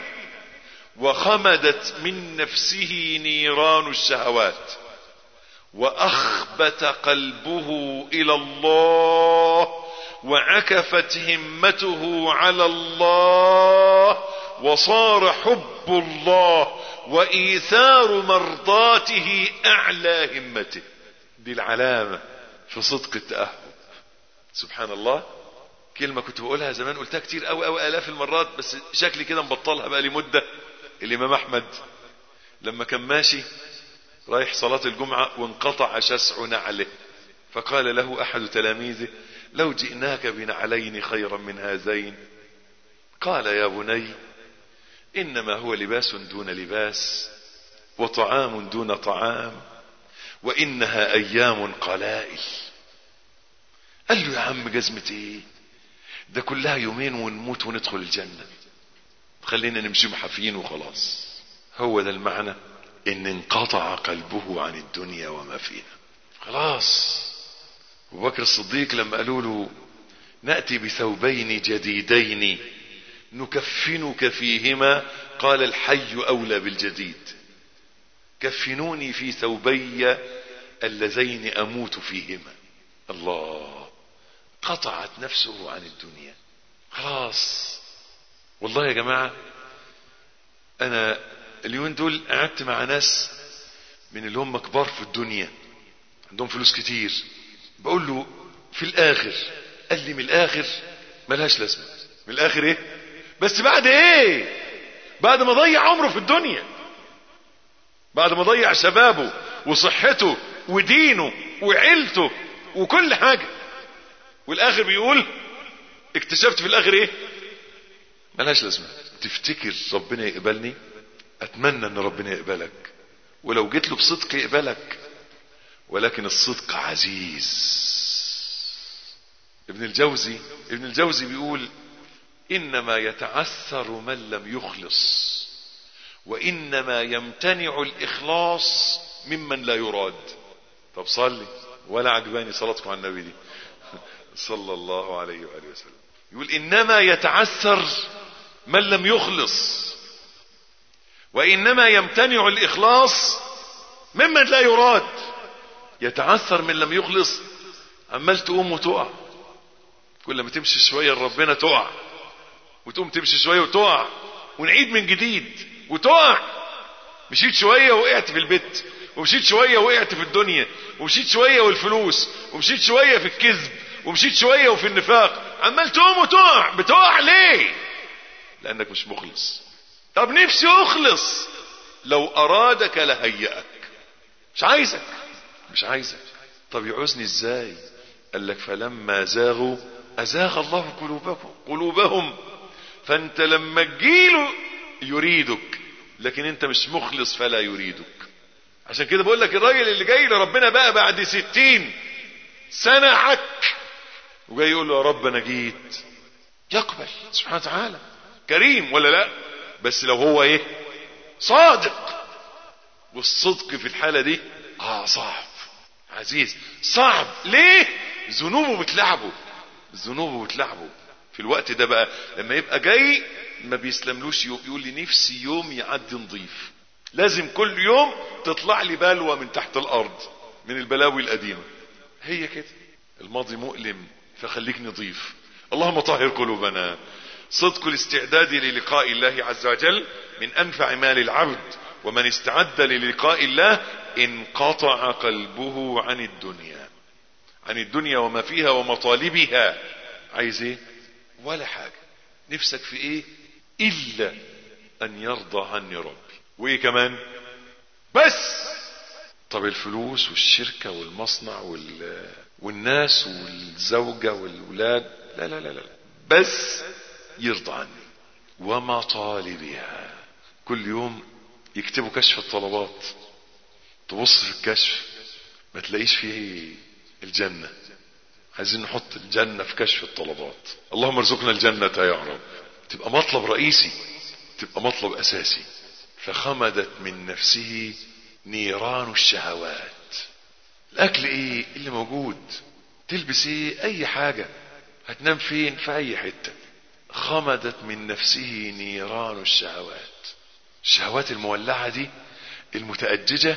Speaker 2: وخمدت من نفسه نيران الشهوات واخبت قلبه الى الله وعكفت همته على الله وصار حب الله وايثار مرضاته اعلى همته دي العلامه في صدق التاهب سبحان الله كلمة كنت بقولها زمان قلتها كتير قوي قوي آلاف المرات بس شكلي كده مبطلها بقى لي مدة الإمام أحمد لما كان ماشي رايح صلاة الجمعة وانقطع شسع نعله فقال له أحد تلاميذه لو جئناك بنعلين خيرا من هذين قال يا بني إنما هو لباس دون لباس وطعام دون طعام وإنها أيام قلائل قال له يا عم جزمة ايه ده كلها يومين ونموت وندخل الجنة خلينا نمشي محافين وخلاص هو ده المعنى ان انقطع قلبه عن الدنيا وما فيها خلاص ابو بكر الصديق لما قالوا له نأتي بثوبين جديدين نكفنك فيهما قال الحي أولى بالجديد كفنوني في ثوبي اللذين أموت فيهما الله قطعت نفسه عن الدنيا خلاص والله يا جماعة انا اليومين دول قعدت مع ناس من اللي هم كبار في الدنيا عندهم فلوس كتير بقول له في الاخر قال لي من الاخر ملهاش لازمة من الاخر ايه بس بعد ايه بعد ما ضيع عمره في الدنيا بعد ما ضيع شبابه وصحته ودينه وعيلته وكل حاجة والاخر بيقول اكتشفت في الاخر ايه ملهاش لازمة تفتكر ربنا يقبلني اتمنى ان ربنا يقبلك ولو جيت له بصدق يقبلك ولكن الصدق عزيز ابن الجوزي ابن الجوزي بيقول انما يتعثر من لم يخلص وانما يمتنع الاخلاص ممن لا يراد طب صلي ولا عجباني صلاتكم على النبي دي صلى الله عليه وآله وسلم يقول إنما يتعثر من لم يخلص وإنما يمتنع الإخلاص ممن لا يراد يتعثر من لم يخلص عمال تقوم وتقع كل ما تمشي شوية ربنا تقع وتقوم تمشي شوية وتقع ونعيد من جديد وتقع مشيت شوية وقعت في البيت ومشيت شوية وقعت في الدنيا ومشيت شوية والفلوس ومشيت شوية في الكذب ومشيت شوية وفي النفاق عمال تقوم وتقع بتقع ليه لانك مش مخلص طب نفسي اخلص لو ارادك لهيئك مش عايزك مش عايزك طب يعوزني ازاي قال لك فلما زاغوا ازاغ الله قلوبهم قلوبهم فانت لما تجيله يريدك لكن انت مش مخلص فلا يريدك عشان كده بقول لك الراجل اللي جاي لربنا بقى بعد ستين سنة عك وجاي يقول له يا رب انا جيت يقبل سبحانه وتعالى كريم ولا لا بس لو هو ايه صادق والصدق في الحالة دي اه صعب عزيز صعب ليه ذنوبه بتلعبه ذنوبه بتلعبه في الوقت ده بقى لما يبقى جاي ما بيسلملوش يوم يقول لي نفسي يوم يعدي نظيف لازم كل يوم تطلع لي بلوى من تحت الارض من البلاوي القديمة هي كده الماضي مؤلم فخليك نظيف اللهم طهر قلوبنا صدق الاستعداد للقاء الله عز وجل من انفع مال العبد ومن استعد للقاء الله انقطع قلبه عن الدنيا عن الدنيا وما فيها ومطالبها عايز ايه ولا حاجة نفسك في ايه الا ان يرضى عني ربي وايه كمان بس طب الفلوس والشركة والمصنع وال... والناس والزوجة والولاد لا لا لا لا بس يرضى عني ومطالبها كل يوم يكتبوا كشف الطلبات تبص في الكشف ما تلاقيش فيه الجنة عايزين نحط الجنة في كشف الطلبات اللهم ارزقنا الجنة يا رب تبقى مطلب رئيسي تبقى مطلب اساسي فخمدت من نفسه نيران الشهوات الاكل ايه اللي موجود تلبس ايه اي حاجة هتنام فين في اي حتة خمدت من نفسه نيران الشهوات الشهوات المولعة دي المتأججة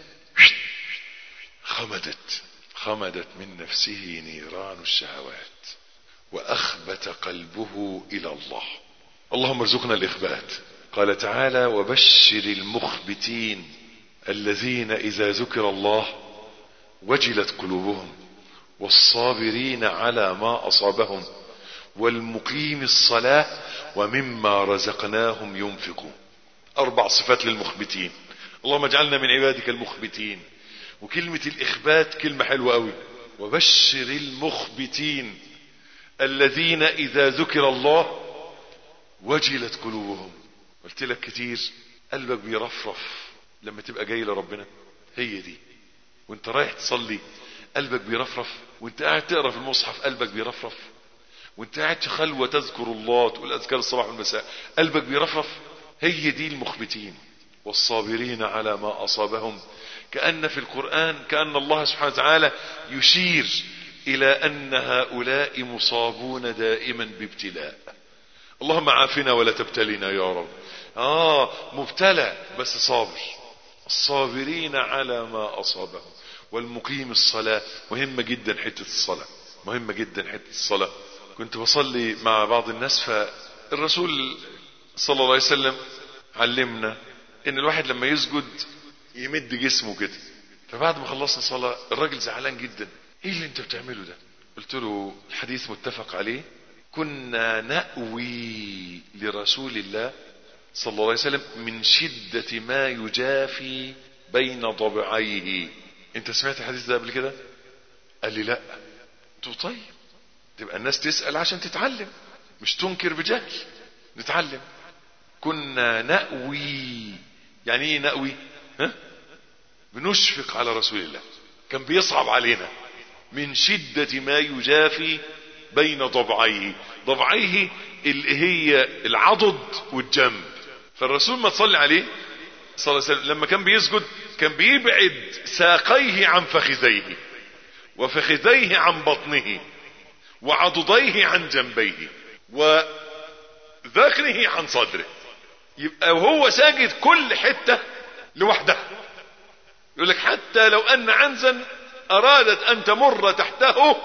Speaker 2: خمدت خمدت من نفسه نيران الشهوات واخبت قلبه الى الله اللهم ارزقنا الاخبات قال تعالى وبشر المخبتين الذين اذا ذكر الله وجلت قلوبهم والصابرين على ما اصابهم والمقيم الصلاة ومما رزقناهم ينفقون اربع صفات للمخبتين اللهم اجعلنا من عبادك المخبتين وكلمة الاخبات كلمة حلوة قوي وبشر المخبتين الذين اذا ذكر الله وجلت قلوبهم قلت لك كتير قلبك بيرفرف لما تبقى جاي لربنا هي دي وانت رايح تصلي قلبك بيرفرف وانت قاعد تقرا في المصحف قلبك بيرفرف وانت قاعد في خلوه تذكر الله تقول اذكار الصباح والمساء قلبك بيرفرف هي دي المخبتين والصابرين على ما اصابهم كان في القران كان الله سبحانه وتعالى يشير الى ان هؤلاء مصابون دائما بابتلاء اللهم عافنا ولا تبتلنا يا رب اه مبتلى بس صابر الصابرين على ما اصابهم والمقيم الصلاة مهمة جدا حتة الصلاة مهمة جدا حتة الصلاة كنت بصلي مع بعض الناس فالرسول صلى الله عليه وسلم علمنا ان الواحد لما يسجد يمد جسمه كده فبعد ما خلصنا صلاة الراجل زعلان جدا ايه اللي انت بتعمله ده قلت له الحديث متفق عليه كنا نأوي لرسول الله صلى الله عليه وسلم من شدة ما يجافي بين ضبعيه انت سمعت الحديث ده قبل كده قال لي لا قلت طيب تبقى الناس تسأل عشان تتعلم مش تنكر بجهل نتعلم كنا نأوي يعني ايه نأوي ها بنشفق على رسول الله كان بيصعب علينا من شدة ما يجافي بين ضبعيه ضبعيه اللي هي العضد والجنب فالرسول ما تصلي عليه صلى الله عليه وسلم لما كان بيسجد كان بيبعد ساقيه عن فخذيه وفخذيه عن بطنه وعضديه عن جنبيه وذكره عن صدره يبقى وهو ساجد كل حتة لوحدها يقول لك حتى لو ان عنزا ارادت ان تمر تحته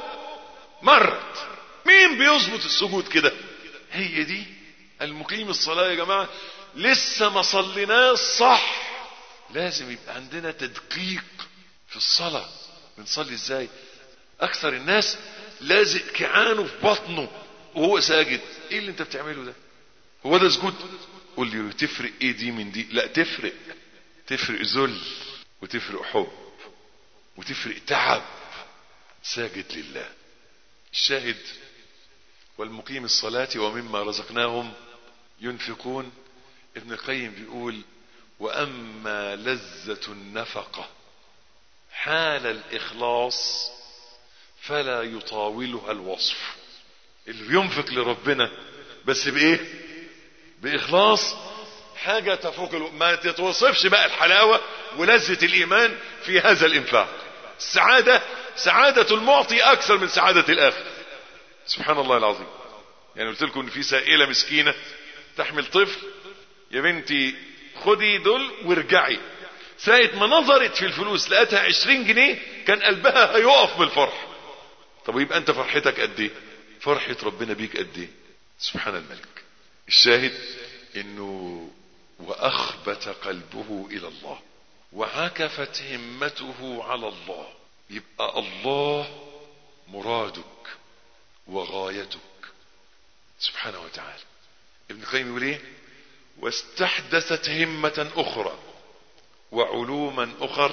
Speaker 2: مرت مين بيظبط السجود كده هي دي المقيم الصلاة يا جماعة لسه ما صليناش صح لازم يبقى عندنا تدقيق في الصلاة بنصلي ازاي اكثر الناس لازق كعانه في بطنه وهو ساجد ايه اللي انت بتعمله ده هو ده سجود قول لي تفرق ايه دي من دي لا تفرق تفرق ذل وتفرق حب وتفرق تعب ساجد لله الشاهد والمقيم الصلاة ومما رزقناهم ينفقون ابن القيم بيقول وأما لذة النفقة حال الإخلاص فلا يطاولها الوصف اللي بينفق لربنا بس بإيه بإخلاص حاجة تفوق الو... ما تتوصفش بقى الحلاوة ولذة الإيمان في هذا الإنفاق السعادة سعادة المعطي أكثر من سعادة الآخر سبحان الله العظيم يعني قلت لكم ان في سائلة مسكينة تحمل طفل يا بنتي خدي دول وارجعي ساعة ما نظرت في الفلوس لقتها عشرين جنيه كان قلبها هيقف بالفرح طب يبقى انت فرحتك قد ايه فرحة ربنا بيك قد ايه سبحان الملك الشاهد انه واخبت قلبه الى الله وعكفت همته على الله يبقى الله مرادك وغايتك سبحانه وتعالى ابن القيم يقول ايه واستحدثت همة اخرى وعلوما اخر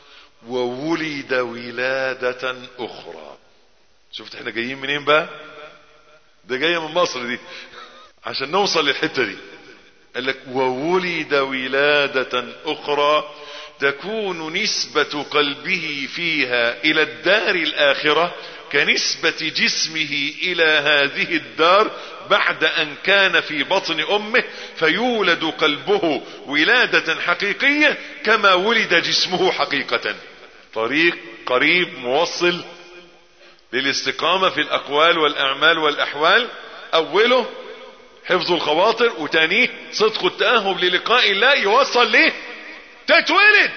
Speaker 2: وولد ولادة اخرى شفت احنا جايين منين بقى ده جاية من مصر دي عشان نوصل للحتة دي قال لك وولد ولادة اخرى تكون نسبة قلبه فيها الى الدار الاخرة كنسبة جسمه الى هذه الدار بعد ان كان في بطن امه فيولد قلبه ولادة حقيقية كما ولد جسمه حقيقة طريق قريب موصل للاستقامة في الاقوال والاعمال والاحوال اوله حفظ الخواطر وتانيه صدق التأهب للقاء الله يوصل ليه تتولد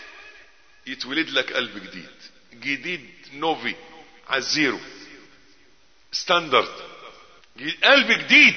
Speaker 2: يتولد لك قلب جديد جديد نوفي على الزيرو ستاندرد قلب جديد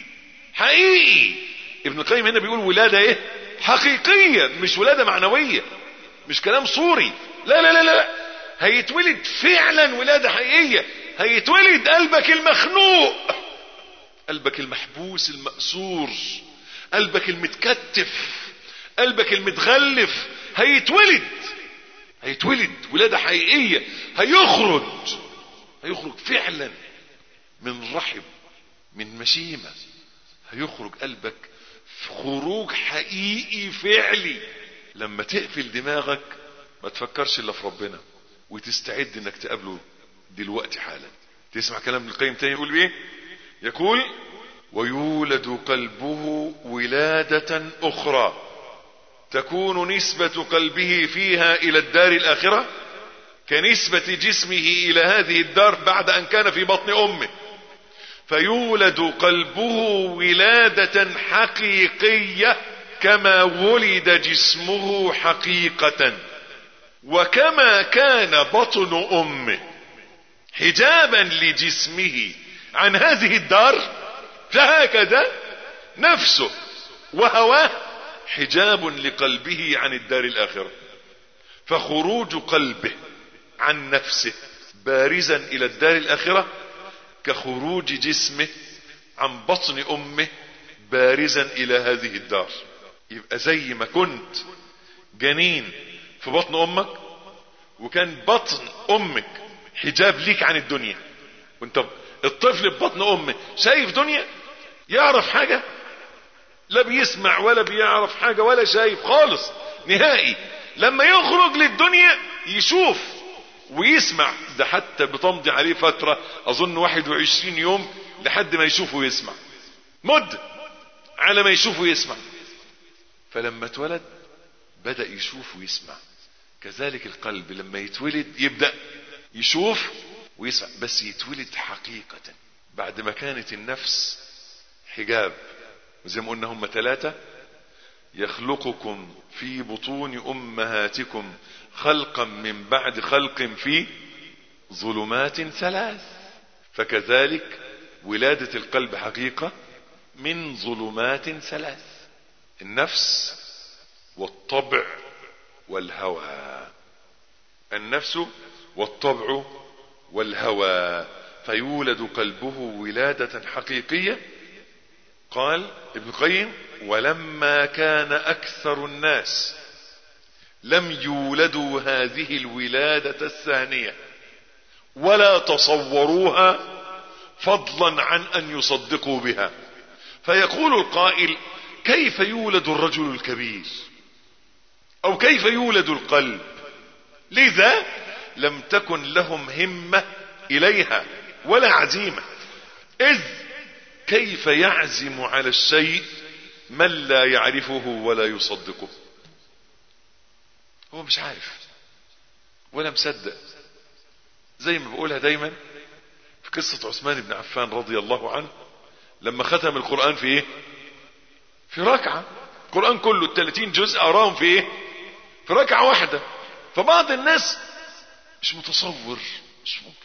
Speaker 2: حقيقي ابن القيم هنا بيقول ولادة ايه حقيقية مش ولادة معنوية مش كلام صوري لا لا لا لا هيتولد فعلا ولادة حقيقية هيتولد قلبك المخنوق قلبك المحبوس المأسور قلبك المتكتف قلبك المتغلف هيتولد هيتولد ولادة حقيقية هيخرج هيخرج فعلا من رحم من مشيمة هيخرج قلبك في خروج حقيقي فعلي لما تقفل دماغك ما تفكرش الا في ربنا وتستعد انك تقابله دلوقتي حالا تسمع كلام ابن القيم تاني يقول ايه يقول ويولد قلبه ولادة اخرى تكون نسبة قلبه فيها الى الدار الاخرة كنسبة جسمه الى هذه الدار بعد ان كان في بطن امه فيولد قلبه ولادة حقيقية كما ولد جسمه حقيقة وكما كان بطن امه حجابا لجسمه عن هذه الدار فهكذا نفسه وهواه حجاب لقلبه عن الدار الاخرة فخروج قلبه عن نفسه بارزا الى الدار الاخرة كخروج جسمه عن بطن امه بارزا الى هذه الدار يبقى زي ما كنت جنين في بطن امك وكان بطن امك حجاب ليك عن الدنيا وانت الطفل في بطن امه شايف دنيا يعرف حاجة لا بيسمع ولا بيعرف حاجة ولا شايف خالص نهائي لما يخرج للدنيا يشوف ويسمع ده حتى بتمضي عليه فترة اظن 21 يوم لحد ما يشوف ويسمع مدة على ما يشوف ويسمع فلما اتولد بدأ يشوف ويسمع كذلك القلب لما يتولد يبدأ يشوف ويسمع بس يتولد حقيقة بعد ما كانت النفس حجاب وزي ما قلنا هم ثلاثة يخلقكم في بطون امهاتكم خلقا من بعد خلق في ظلمات ثلاث فكذلك ولادة القلب حقيقة من ظلمات ثلاث النفس والطبع والهوى النفس والطبع والهوى فيولد قلبه ولادة حقيقية قال ابن القيم ولما كان اكثر الناس لم يولدوا هذه الولادة الثانية ولا تصوروها فضلا عن ان يصدقوا بها فيقول القائل كيف يولد الرجل الكبير او كيف يولد القلب لذا لم تكن لهم همة اليها ولا عزيمة اذ كيف يعزم على الشيء من لا يعرفه ولا يصدقه هو مش عارف ولا مصدق زي ما بقولها دايما في قصة عثمان بن عفان رضي الله عنه لما ختم القرآن في ايه في ركعة القرآن كله الثلاثين جزء أراهم في ايه في ركعة واحدة فبعض الناس مش متصور مش ممكن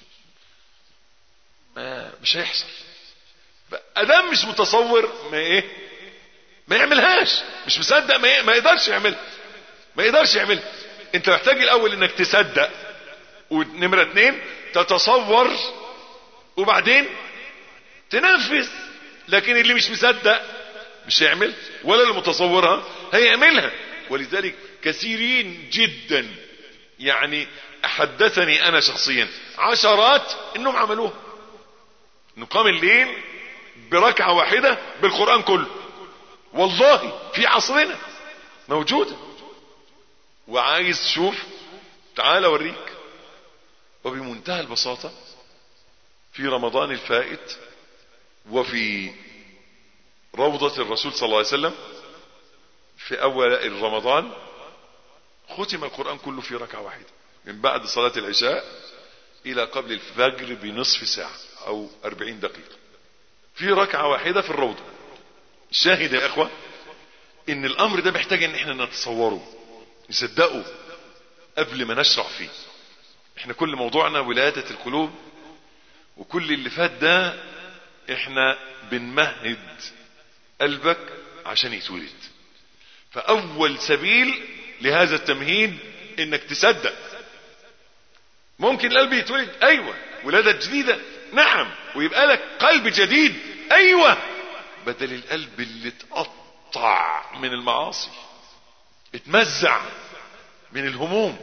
Speaker 2: ما مش هيحصل ادام مش متصور ما ايه ما يعملهاش مش مصدق ما, إيه؟ ما يقدرش يعملها ما يقدرش يعملها انت محتاج الاول انك تصدق ونمرة اتنين تتصور وبعدين تنفذ لكن اللي مش مصدق مش هيعمل ولا اللي متصورها هيعملها ولذلك كثيرين جدا يعني حدثني انا شخصيا عشرات انهم عملوها نقام الليل بركعة واحدة بالقرآن كله والله في عصرنا موجودة وعايز تشوف تعال اوريك وبمنتهى البساطة في رمضان الفائت وفي روضة الرسول صلى الله عليه وسلم في اول رمضان ختم القرآن كله في ركعة واحدة من بعد صلاة العشاء الى قبل الفجر بنصف ساعة او اربعين دقيقة في ركعة واحدة في الروضة الشاهد يا اخوة ان الامر ده محتاج ان احنا نتصوره نصدقه قبل ما نشرع فيه احنا كل موضوعنا ولادة القلوب وكل اللي فات ده احنا بنمهد قلبك عشان يتولد فاول سبيل لهذا التمهيد انك تصدق ممكن القلب يتولد ايوه ولادة جديدة نعم ويبقى لك قلب جديد ايوه بدل القلب اللي اتقطع من المعاصي اتمزع من الهموم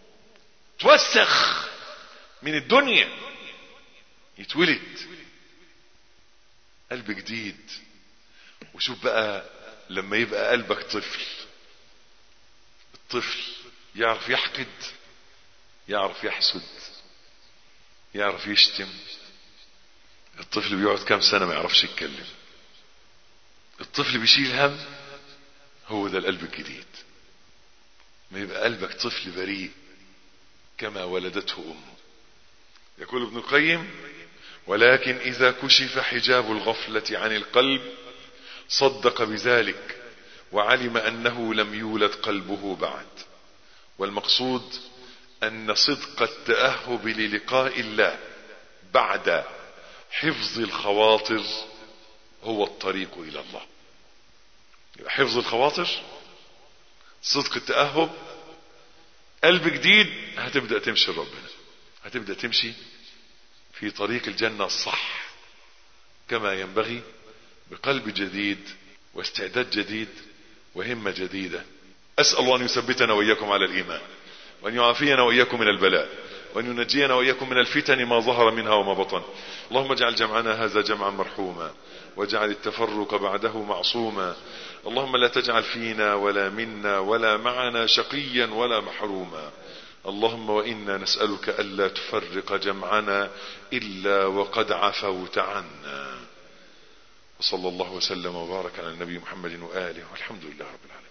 Speaker 2: توسخ من الدنيا يتولد قلب جديد وشوف بقى لما يبقى قلبك طفل الطفل يعرف يحقد يعرف يحسد يعرف يشتم الطفل بيقعد كام سنة ما يعرفش يتكلم الطفل بيشيل هم هو ده القلب الجديد ما يبقى قلبك طفل بريء كما ولدته امه يقول ابن القيم ولكن اذا كشف حجاب الغفلة عن القلب صدق بذلك وعلم انه لم يولد قلبه بعد والمقصود ان صدق التأهب للقاء الله بعد حفظ الخواطر هو الطريق الى الله يبقى حفظ الخواطر صدق التأهب قلب جديد هتبدأ تمشي لربنا هتبدأ تمشي في طريق الجنة الصح كما ينبغي بقلب جديد واستعداد جديد وهمة جديدة أسأل الله أن يثبتنا وإياكم على الإيمان وأن يعافينا وإياكم من البلاء وأن ينجينا وإياكم من الفتن ما ظهر منها وما بطن اللهم اجعل جمعنا هذا جمعا مرحوما واجعل التفرق بعده معصوما اللهم لا تجعل فينا ولا منا ولا معنا شقيا ولا محروما اللهم وإنا نسألك ألا تفرق جمعنا إلا وقد عفوت عنا وصلى الله وسلم وبارك على النبي محمد وآله والحمد لله رب العالمين